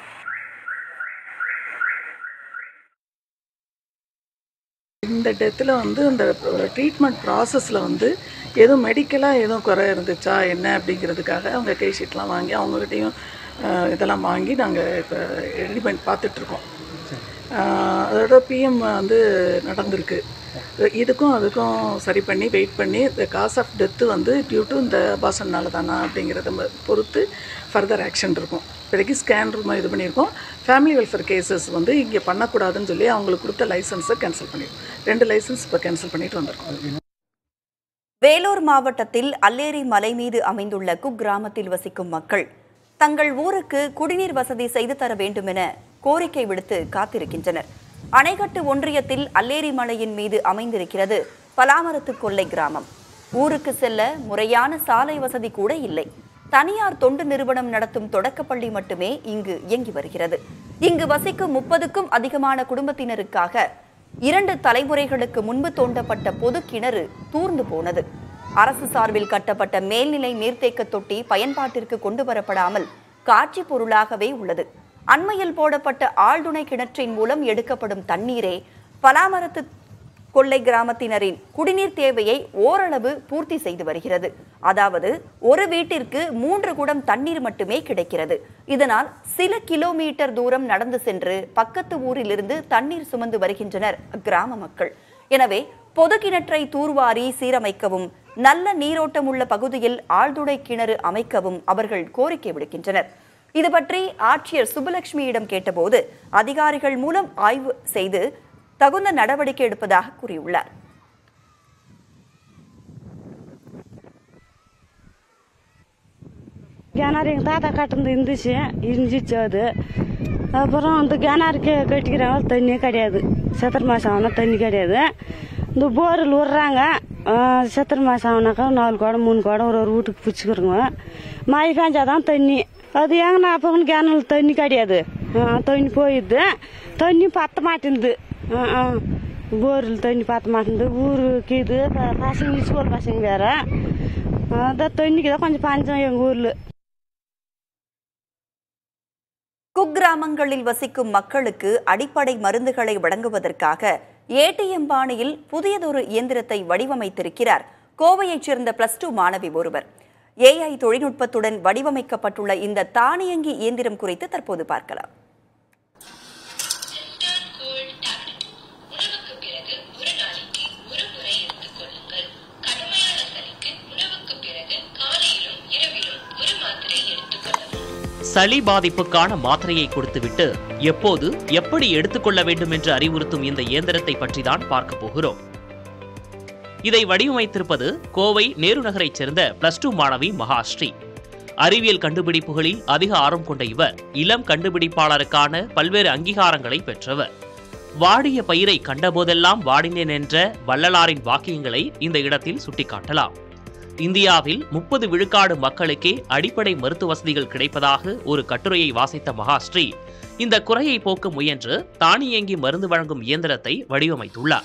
இந்த டெத்தில் வந்து அந்த ட்ரீட்மெண்ட் ப்ராசஸில் வந்து எதுவும் மெடிக்கலாக எதுவும் குறை இருந்துச்சா என்ன அப்படிங்கிறதுக்காக அவங்க கை ஷீட்லாம் வாங்கி அவங்ககிட்டையும் அஹ், இதெல்லாம் வாங்கி நாங்கள் இப்போ ரெடி பண்ணி பார்த்துட்ருக்கோம் அதோட பிஎம் வந்து நடந்திருக்கு இதுக்கும் அதுக்கும் சரி பண்ணி வெயிட் பண்ணி இந்த காஸ் ஆஃப் டெத்து வந்து டியூ டு இந்த அபாசன்னால தானா அப்படிங்கிறத ம- பொறுத்து ஃபர்தர் ஆக்ஷன் இருக்கும் இப்போதைக்கு ஸ்கேன் ரூம் இது பண்ணியிருக்கோம் ஃபேமிலி வெல்ஃபேர் கேசஸ் வந்து இங்கே பண்ணக்கூடாதுன்னு சொல்லி அவங்களுக்கு கொடுத்த லைசன்ஸை கேன்சல் பண்ணியிருக்கோம் ரெண்டு லைசன்ஸ் இப்போ கேன்சல் பண்ணிட்டு வந்திருக்கோம் வேலூர் மாவட்டத்தில் அல்லேரி மலை மீது அமைந்துள்ள குக்கிராமத்தில் வசிக்கும் மக்கள் தங்கள் ஊருக்கு குடிநீர் வசதி செய்து தர வேண்டுமென கோரிக்கை விடுத்து காத்திருக்கின்றனர் அணைக்கட்டு ஒன்றியத்தில் அல்லேரி மலையின் மீது அமைந்திருக்கிறது பலாமரத்து கொல்லை கிராமம் ஊருக்கு செல்ல முறையான சாலை வசதி கூட இல்லை தனியார் தொண்டு நிறுவனம் நடத்தும் தொடக்கப்பள்ளி மட்டுமே இங்கு இயங்கி வருகிறது இங்கு வசிக்கும் முப்பதுக்கும் அதிகமான குடும்பத்தினருக்காக இரண்டு தலைமுறைகளுக்கு முன்பு தோண்டப்பட்ட பொது கிணறு தூர்ந்து போனது அரசு சார்பில் கட்டப்பட்ட மேல்நிலை நீர்த்தேக்க தொட்டி பயன்பாட்டிற்கு கொண்டு வரப்படாமல் காட்சி பொருளாகவே உள்ளது அண்மையில் போடப்பட்ட ஆழ்துணை கிணற்றின் மூலம் எடுக்கப்படும் தண்ணீரே பலாமரத்து கொல்லை கிராமத்தினரின் குடிநீர் தேவையை ஓரளவு பூர்த்தி செய்து வருகிறது அதாவது ஒரு வீட்டிற்கு மூன்று குடம் தண்ணீர் மட்டுமே கிடைக்கிறது இதனால் சில கிலோமீட்டர் தூரம் நடந்து சென்று பக்கத்து ஊரிலிருந்து தண்ணீர் சுமந்து வருகின்றனர் அக்கிராம மக்கள் எனவே பொது கிணற்றை தூர்வாரி சீரமைக்கவும் நல்ல நீரோட்டம் உள்ள பகுதியில் ஆழ்துளை கிணறு அமைக்கவும் அவர்கள் கோரிக்கை விடுக்கின்றனர் இது பற்றி ஆட்சியர் சுப்புலட்சுமியிடம் கேட்டபோது அதிகாரிகள் மூலம் ஆய்வு செய்து தகுந்த நடவடிக்கை எடுப்பதாக கூறியுள்ளார் கிணறு எங்கள் தாத்தா கட்டினது இருந்துச்சு இருந்துச்சு அது அப்புறம் அந்த கிணறுக்கு கட்டிக்கிறாங்க தண்ணியே கிடையாது சித்திரை மாதம் ஆனால் தண்ணி கிடையாது இந்த போரில் விட்றாங்க சித்திரை மாதம் ஆனாக்கா நாலு குடம் மூணு குடம் ஒரு ஒரு வீட்டுக்கு பிடிச்சிக்கிறோங்க மழை பெஞ்சாதான் தண்ணி அது எங்கன்னா அப்போ கிணறு தண்ணி கிடையாது ஆ, தண்ணி போயிடுது தண்ணி பத்த மாட்டேங்குது ஆ, ஆ. போரில் தண்ணி பத்த மாட்டேங்குது ஊருக்கு இது ப- பசங்க ஸ்கூல் பசங்க வேற அதான் தண்ணிக்கு தான் கொஞ்சம் பஞ்சம் எங்கள் ஊரில் குக்கிராமங்களில் வசிக்கும் மக்களுக்கு அடிப்படை மருந்துகளை வழங்குவதற்காக ஏடிஎம் பாணியில் புதியதொரு இயந்திரத்தை வடிவமைத்திருக்கிறார் கோவையைச் சேர்ந்த பிளஸ் டூ மாணவி ஒருவர் ஏஐ தொழில்நுட்பத்துடன் வடிவமைக்கப்பட்டுள்ள இந்த தானியங்கி இயந்திரம் குறித்து தற்போது பார்க்கலாம் சளி பாதிப்புக்கான மாத்திரையை கொடுத்துவிட்டு எப்போது எப்படி எடுத்துக்கொள்ள வேண்டும் என்று அறிவுறுத்தும் இந்த இயந்திரத்தை பற்றி தான் பார்க்க போகிறோம் இதை வடிவமைத்திருப்பது கோவை நேரு நகரைச் சேர்ந்த பிளஸ் டூ மாணவி மகாஸ்ரீ அறிவியல் கண்டுபிடிப்புகளில் அதிக ஆர்வம் கொண்ட இவர் இளம் கண்டுபிடிப்பாளருக்கான பல்வேறு அங்கீகாரங்களை பெற்றவர் வாடிய பயிரை கண்டபோதெல்லாம் வாடினேன் என்ற வள்ளலாரின் வாக்கியங்களை இந்த இடத்தில் சுட்டிக்காட்டலாம் இந்தியாவில் முப்பது விழுக்காடு மக்களுக்கே அடிப்படை மருத்துவ வசதிகள் கிடைப்பதாக ஒரு கட்டுரையை வாசித்த மகாஸ்ரீ இந்த குறையை போக்க முயன்று தானியங்கி மருந்து வழங்கும் இயந்திரத்தை வடிவமைத்துள்ளார்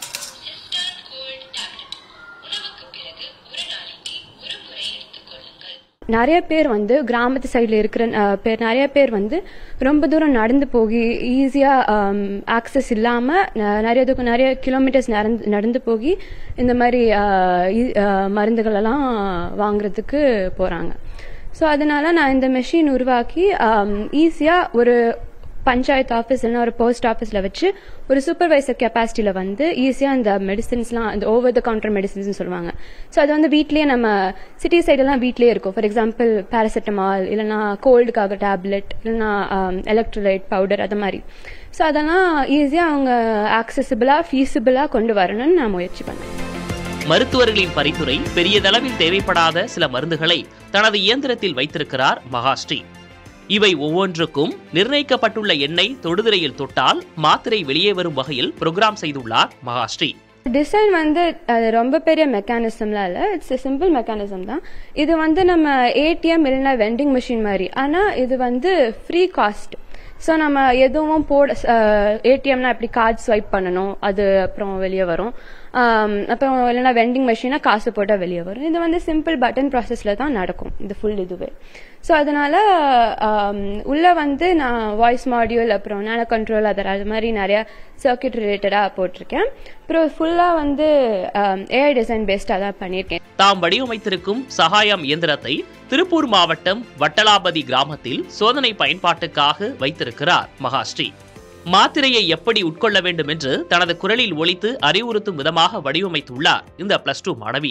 நிறைய பேர் வந்து கிராமத்து சைடில் இருக்கிற அஹ், பேர் நிறைய பேர் வந்து ரொம்ப தூரம் நடந்து போகி ஈஸியாக ஆக்சஸ் இல்லாமல் நிறைய தூரம் நிறைய கிலோமீட்டர்ஸ் நடந்து நடந்து போகி இந்த மாதிரி அஹ், இ- அஹ், மருந்துகளெல்லாம் வாங்குறதுக்கு போகிறாங்க ஸோ அதனால நான் இந்த மெஷின் உருவாக்கி ஈஸியாக ஒரு பஞ்சாயத்து ஆஃபீஸ் இல்லைன்னா ஒரு போஸ்ட் ஆஃபீஸில் வச்சு ஒரு சூப்பர்வைசர் கெப்பாசிட்டியில் வந்து ஈஸியாக இந்த மெடிசின்ஸ்லாம் அந்த ஓவர் த கவுண்டர் மெடிசின்ஸ்னு சொல்லுவாங்க ஸோ அது வந்து வீட்லேயே நம்ம சிட்டி சைடெல்லாம் வீட்லேயே இருக்கும் ஃபார் எக்ஸாம்பிள் பேராசிட்டமால் இல்லைன்னா கோல்டுக்காக டேப்லெட் இல்லைன்னா எலக்ட்ரோலைட் பவுடர் அது மாதிரி ஸோ அதெல்லாம் ஈஸியாக அவங்க ஆக்சசிபிளாக ஃபீஸிபிளாக கொண்டு வரணும்னு நான் முயற்சி பண்ணேன் மருத்துவர்களின் பரிந்துரை பெரியதளவில் தேவைப்படாத சில மருந்துகளை தனது இயந்திரத்தில் வைத்திருக்கிறார் மகாஸ்ரீ இவை ஒவ்வொன்றுக்கும் நிர்ணயிக்கப்பட்டுள்ள எண்ணெய் தொடுதிரையில் தொட்டால் மாத்திரை வெளியே வரும் வகையில் புரோகிராம் செய்துள்ளார் மகாஸ்ரீ டிசைன் வந்து அது ரொம்ப பெரிய மெக்கானிசம்லாம் இல்லை இட்ஸ் சிம்பிள் மெக்கானிசம் தான் இது வந்து நம்ம ஏடிஎம் இல்லைன்னா வெண்டிங் மிஷின் மாதிரி ஆனால் இது வந்து ஃப்ரீ காஸ்ட் ஸோ நம்ம எதுவும் போட ஏடிஎம்னா எப்படி கார்டு ஸ்வைப் பண்ணணும் அது அப்புறம் வெளியே வரும் ஆம், அப்புறம் இல்லைன்னா வெண்டிங் மிஷினா காசு போட்டால் வெளியே வரும் இது வந்து சிம்பிள் பட்டன் ப்ராசஸில் தான் நடக்கும் இது ஃபுல் இதுவே ஸோ அதனால ஆம், உள்ள வந்து நான் வாய்ஸ் மாடியூல் அப்புறம் நேனோ கண்ட்ரோல் அது அது மாதிரி நிறைய சர்க்கியூட் ரிலேட்டடாக போட்டிருக்கேன் அப்புறம் ஃபுல்லாக வந்து ஏஐ டிசைன் பேஸ்டாக தான் பண்ணியிருக்கேன் தாம் வடிவமைத்திருக்கும் சகாயம் இயந்திரத்தை திருப்பூர் மாவட்டம் வட்டலாபதி கிராமத்தில் சோதனை பயன்பாட்டுக்காக வைத்திருக்கிறார் மகாஸ்ரீ மாத்திரையை எப்படி உட்கொள்ள வேண்டும் என்று தனது குரலில் ஒலித்து அறிவுறுத்தும் விதமாக வடிவமைத்துள்ளார் இந்த பிளஸ் டூ மாணவி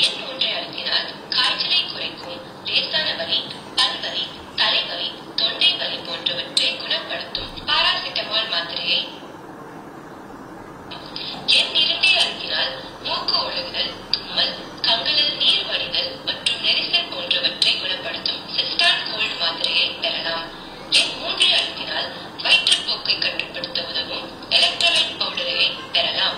பாராசிட்டமால் மாத்திரையை எண் இரண்டை அழுத்தினால் மூக்கு ஒழுகுதல் தும்மல் கண்களில் நீர் வடிதல் மற்றும் நெரிசல் போன்றவற்றை குணப்படுத்தும் சிஸ்டான் கோல்ட் மாத்திரையை பெறலாம் எண் மூன்றை அழுத்தினால் வயிற்றுப்போக்கை கட்டுப்படுத்த உதவும் எலக்ட்ரோலைட் பவுடரை பெறலாம்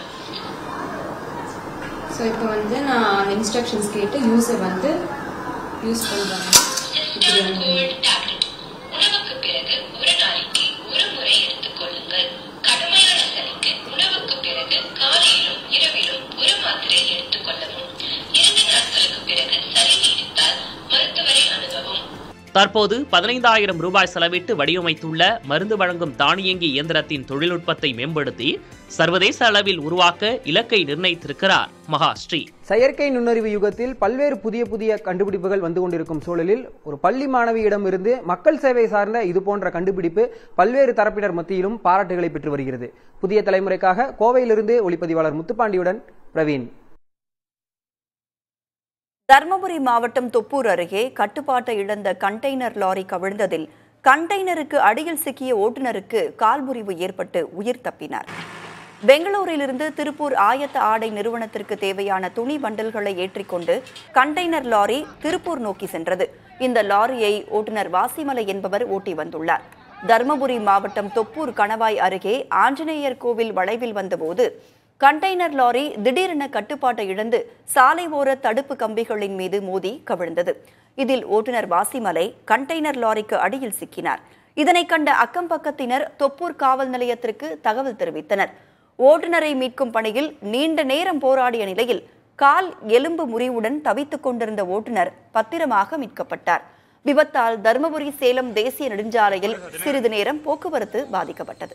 ஸோ இப்போ வந்து நான் இன்ஸ்ட்ரக்ஷன்ஸ் கேட்டு யூஸர் வந்து யூஸ் பண்ணுறாங்க சிஸ்டான் கோல்ட் டேப்லெட் உணவுக்கு பிறகு ஒரு நாளைக்கு ஒரு முறை எடுத்துக் கொள்ளுங்கள் கடுமையான சளிக்கு உணவுக்கு பிறகு காலையிலும் இரவிலும் ஒரு மாத்திரை எடுத்துக் கொள்ளவும் இரண்டு நாட்களுக்கு பிறகு சளி நீடித்தால் மருத்துவரை அணுகவும் தற்போது பதினைந்தாயிரம் ரூபாய் செலவிட்டு வடிவமைத்துள்ள மருந்து வழங்கும் தானியங்கி இயந்திரத்தின் தொழில்நுட்பத்தை மேம்படுத்தி சர்வதேச அளவில் உருவாக்க இலக்கை நிர்ணயித்திருக்கிறார் மகாஸ்ரீ செயற்கை நுண்ணறிவு யுகத்தில் பல்வேறு புதிய புதிய கண்டுபிடிப்புகள் வந்து கொண்டிருக்கும் சூழலில் ஒரு பள்ளி மாணவியிடம் இருந்து மக்கள் சேவை சார்ந்த இது போன்ற கண்டுபிடிப்பு பல்வேறு தரப்பினர் மத்தியிலும் பாராட்டுகளை பெற்று வருகிறது புதிய தலைமுறைக்காக கோவையிலிருந்து ஒளிப்பதிவாளர் முத்துப்பாண்டியுடன் பிரவீன் தர்மபுரி மாவட்டம் தொப்பூர் அருகே கட்டுப்பாட்டை இழந்த கண்டெய்னர் லாரி கவிழ்ந்ததில் கண்டெய்னருக்கு அடியில் சிக்கிய ஓட்டுநருக்கு கால்முறிவு ஏற்பட்டு உயிர் தப்பினார் பெங்களூரிலிருந்து திருப்பூர் ஆயத்த ஆடை நிறுவனத்திற்கு தேவையான துணி பண்டல்களை ஏற்றிக்கொண்டு கண்டெய்னர் லாரி திருப்பூர் நோக்கி சென்றது இந்த லாரியை ஓட்டுநர் வாசிமலை என்பவர் ஓட்டி வந்துள்ளார் தர்மபுரி மாவட்டம் தொப்பூர் கணவாய் அருகே ஆஞ்சநேயர் கோவில் வளைவில் வந்தபோது கண்டெய்னர் லாரி திடீரென கட்டுப்பாட்டை இழந்து சாலை ஓர தடுப்பு கம்பிகளின் மீது மோதி கவிழ்ந்தது இதில் ஓட்டுநர் வாசிமலை கண்டெய்னர் லாரிக்கு அடியில் சிக்கினார் இதனை கண்ட அக்கம் பக்கத்தினர் தொப்பூர் காவல் நிலையத்திற்கு தகவல் தெரிவித்தனர் ஓட்டுநரை மீட்கும் பணியில் நீண்ட நேரம் போராடிய நிலையில் கால் எலும்பு முறிவுடன் தவித்துக் கொண்டிருந்த ஓட்டுநர் பத்திரமாக மீட்கப்பட்டார் விபத்தால் தருமபுரி சேலம் தேசிய நெடுஞ்சாலையில் சிறிது நேரம் போக்குவரத்து பாதிக்கப்பட்டது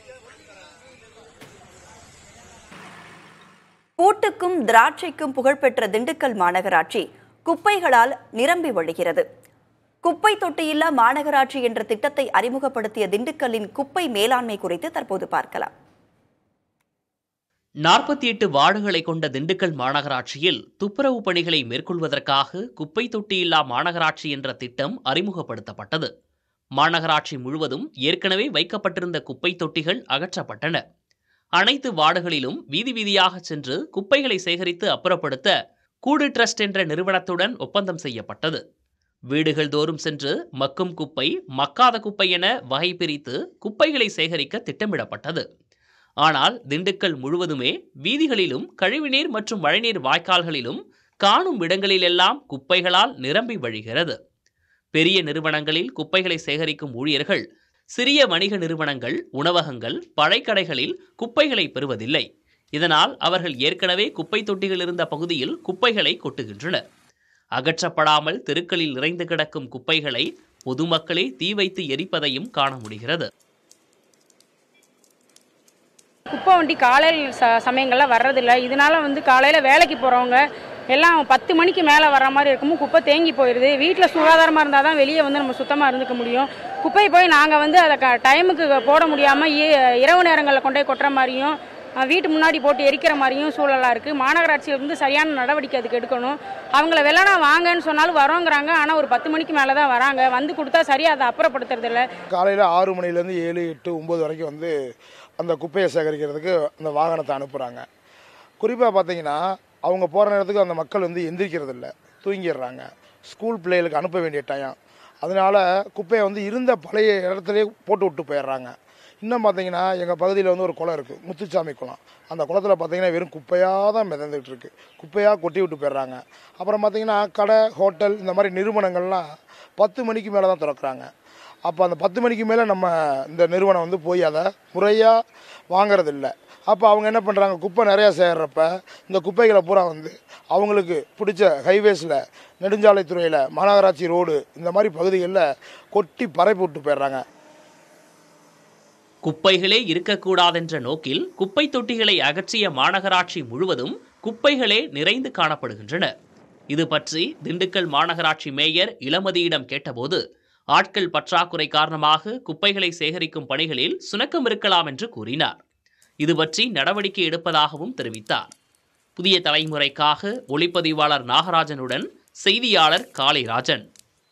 பூட்டுக்கும் திராட்சைக்கும் புகழ்பெற்ற திண்டுக்கல் மாநகராட்சி குப்பைகளால் நிரம்பி வழிகிறது குப்பை தொட்டியில்லா மாநகராட்சி என்ற திட்டத்தை அறிமுகப்படுத்திய திண்டுக்கல்லின் குப்பை மேலாண்மை குறித்து தற்போது பார்க்கலாம் நாற்பத்தி எட்டு வார்டுகளை கொண்ட திண்டுக்கல் மாநகராட்சியில் துப்புரவு பணிகளை மேற்கொள்வதற்காக குப்பை தொட்டியில்லா மாநகராட்சி என்ற திட்டம் அறிமுகப்படுத்தப்பட்டது மாநகராட்சி முழுவதும் ஏற்கனவே வைக்கப்பட்டிருந்த குப்பை தொட்டிகள் அகற்றப்பட்டன அனைத்து வார்டுகளிலும் வீதி வீதியாக சென்று குப்பைகளை சேகரித்து அப்புறப்படுத்த கூடு ட்ரஸ்ட் என்ற நிறுவனத்துடன் ஒப்பந்தம் செய்யப்பட்டது வீடுகள் தோறும் சென்று மக்கும் குப்பை மக்காத குப்பை என வகை பிரித்து குப்பைகளை சேகரிக்க திட்டமிடப்பட்டது ஆனால் திண்டுக்கல் முழுவதுமே வீதிகளிலும் கழிவுநீர் மற்றும் மழைநீர் வாய்க்கால்களிலும் காணும் இடங்களிலெல்லாம் குப்பைகளால் நிரம்பி வழிகிறது பெரிய நிறுவனங்களில் குப்பைகளை சேகரிக்கும் ஊழியர்கள் சிறிய வணிக நிறுவனங்கள் உணவகங்கள் பழைக்கடைகளில் குப்பைகளை பெறுவதில்லை இதனால் அவர்கள் ஏற்கனவே குப்பை தொட்டிகள் இருந்த பகுதியில் குப்பைகளை கொட்டுகின்றனர் அகற்றப்படாமல் தெருக்களில் நிறைந்து கிடக்கும் குப்பைகளை பொதுமக்களே தீ வைத்து எரிப்பதையும் காண முடிகிறது குப்பை வண்டி காலையில் ச சமயங்களில் வர்றதில்ல இதனால வந்து காலையில் வேலைக்கு போகிறவங்க எல்லாம் பத்து மணிக்கு மேலே வர மாதிரி இருக்கும் குப்பை தேங்கி போயிடுது வீட்டில் சுகாதாரமாக இருந்தால் தான் வெளியே வந்து நம்ம சுத்தமாக இருந்துக்க முடியும் குப்பை போய் நாங்கள் வந்து அதை க டைமுக்கு போட முடியாமல் இரவு நேரங்களில் கொண்டு போய் கொட்டுற மாதிரியும் அஹ், வீட்டு முன்னாடி போட்டு எரிக்கிற மாதிரியும் சூழலாக இருக்குது மாநகராட்சி வந்து சரியான நடவடிக்கை அதுக்கு எடுக்கணும் அவங்கள வெள்ளனா வாங்கன்னு சொன்னாலும் வரோங்கிறாங்க ஆனால் ஒரு பத்து மணிக்கு மேலே தான் வராங்க வந்து கொடுத்தா சரியாக அதை அப்புறப்படுத்துறதில்ல காலையில் ஆறு மணிலேருந்து ஏழு எட்டு ஒம்பது வரைக்கும் வந்து அந்த குப்பையை சேகரிக்கிறதுக்கு அந்த வாகனத்தை அனுப்புகிறாங்க குறிப்பாக பார்த்தீங்கன்னா அவங்க போகிற நேரத்துக்கு அந்த மக்கள் வந்து எந்திரிக்கிறது இல்லை தூங்கிடுறாங்க ஸ்கூல் பிள்ளைகளுக்கு அனுப்ப வேண்டிய டைம் அதனால் குப்பையை வந்து இருந்த பழைய இடத்துலயே போட்டு விட்டு போயிடுறாங்க இன்னும் பார்த்தீங்கன்னா எங்கள் பகுதியில் வந்து ஒரு குளம் இருக்குது முத்துச்சாமி குளம் அந்த குளத்தில் பார்த்தீங்கன்னா வெறும் குப்பையாக தான் மிதந்துட்டு இருக்கு குப்பையாக கொட்டி விட்டு போயிடுறாங்க அப்புறம் பார்த்தீங்கன்னா கடை ஹோட்டல் இந்த மாதிரி நிறுவனங்கள்லாம் பத்து மணிக்கு மேலே தான் திறக்கிறாங்க அப்போ அந்த பத்து மணிக்கு மேலே நம்ம இந்த நிறுவனம் வந்து போய் அதை முறையாக வாங்குறதில்ல அப்போ அவங்க என்ன பண்ணுறாங்க குப்பை நிறையா சேர்றப்ப இந்த குப்பைகளை பூரா வந்து அவங்களுக்கு பிடிச்ச ஹைவேஸில் நெடுஞ்சாலைத்துறையில் மாநகராட்சி ரோடு இந்த மாதிரி பகுதிகளில் கொட்டி பரப்பி விட்டு போயிடுறாங்க குப்பைகளே இருக்கக்கூடாதென்ற நோக்கில் குப்பை தொட்டிகளை அகற்றிய மாநகராட்சி முழுவதும் குப்பைகளே நிறைந்து காணப்படுகின்றன இது பற்றி திண்டுக்கல் மாநகராட்சி மேயர் இளமதியிடம் கேட்டபோது ஆட்கள் பற்றாக்குறை காரணமாக குப்பைகளை சேகரிக்கும் பணிகளில் சுணக்கம் இருக்கலாம் என்று கூறினார் இது பற்றி நடவடிக்கை எடுப்பதாகவும் தெரிவித்தார் புதிய தலைமுறைக்காக ஒளிப்பதிவாளர் நாகராஜனுடன் செய்தியாளர் காளிராஜன்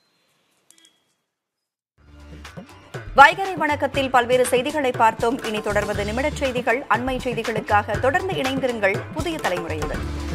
வைகரை வணக்கத்தில் பல்வேறு செய்திகளை பார்த்தோம் இனி தொடர்வது நிமிடச் செய்திகள் அண்மை செய்திகளுக்காக தொடர்ந்து இணைந்திருங்கள் புதிய தலைமுறையுடன்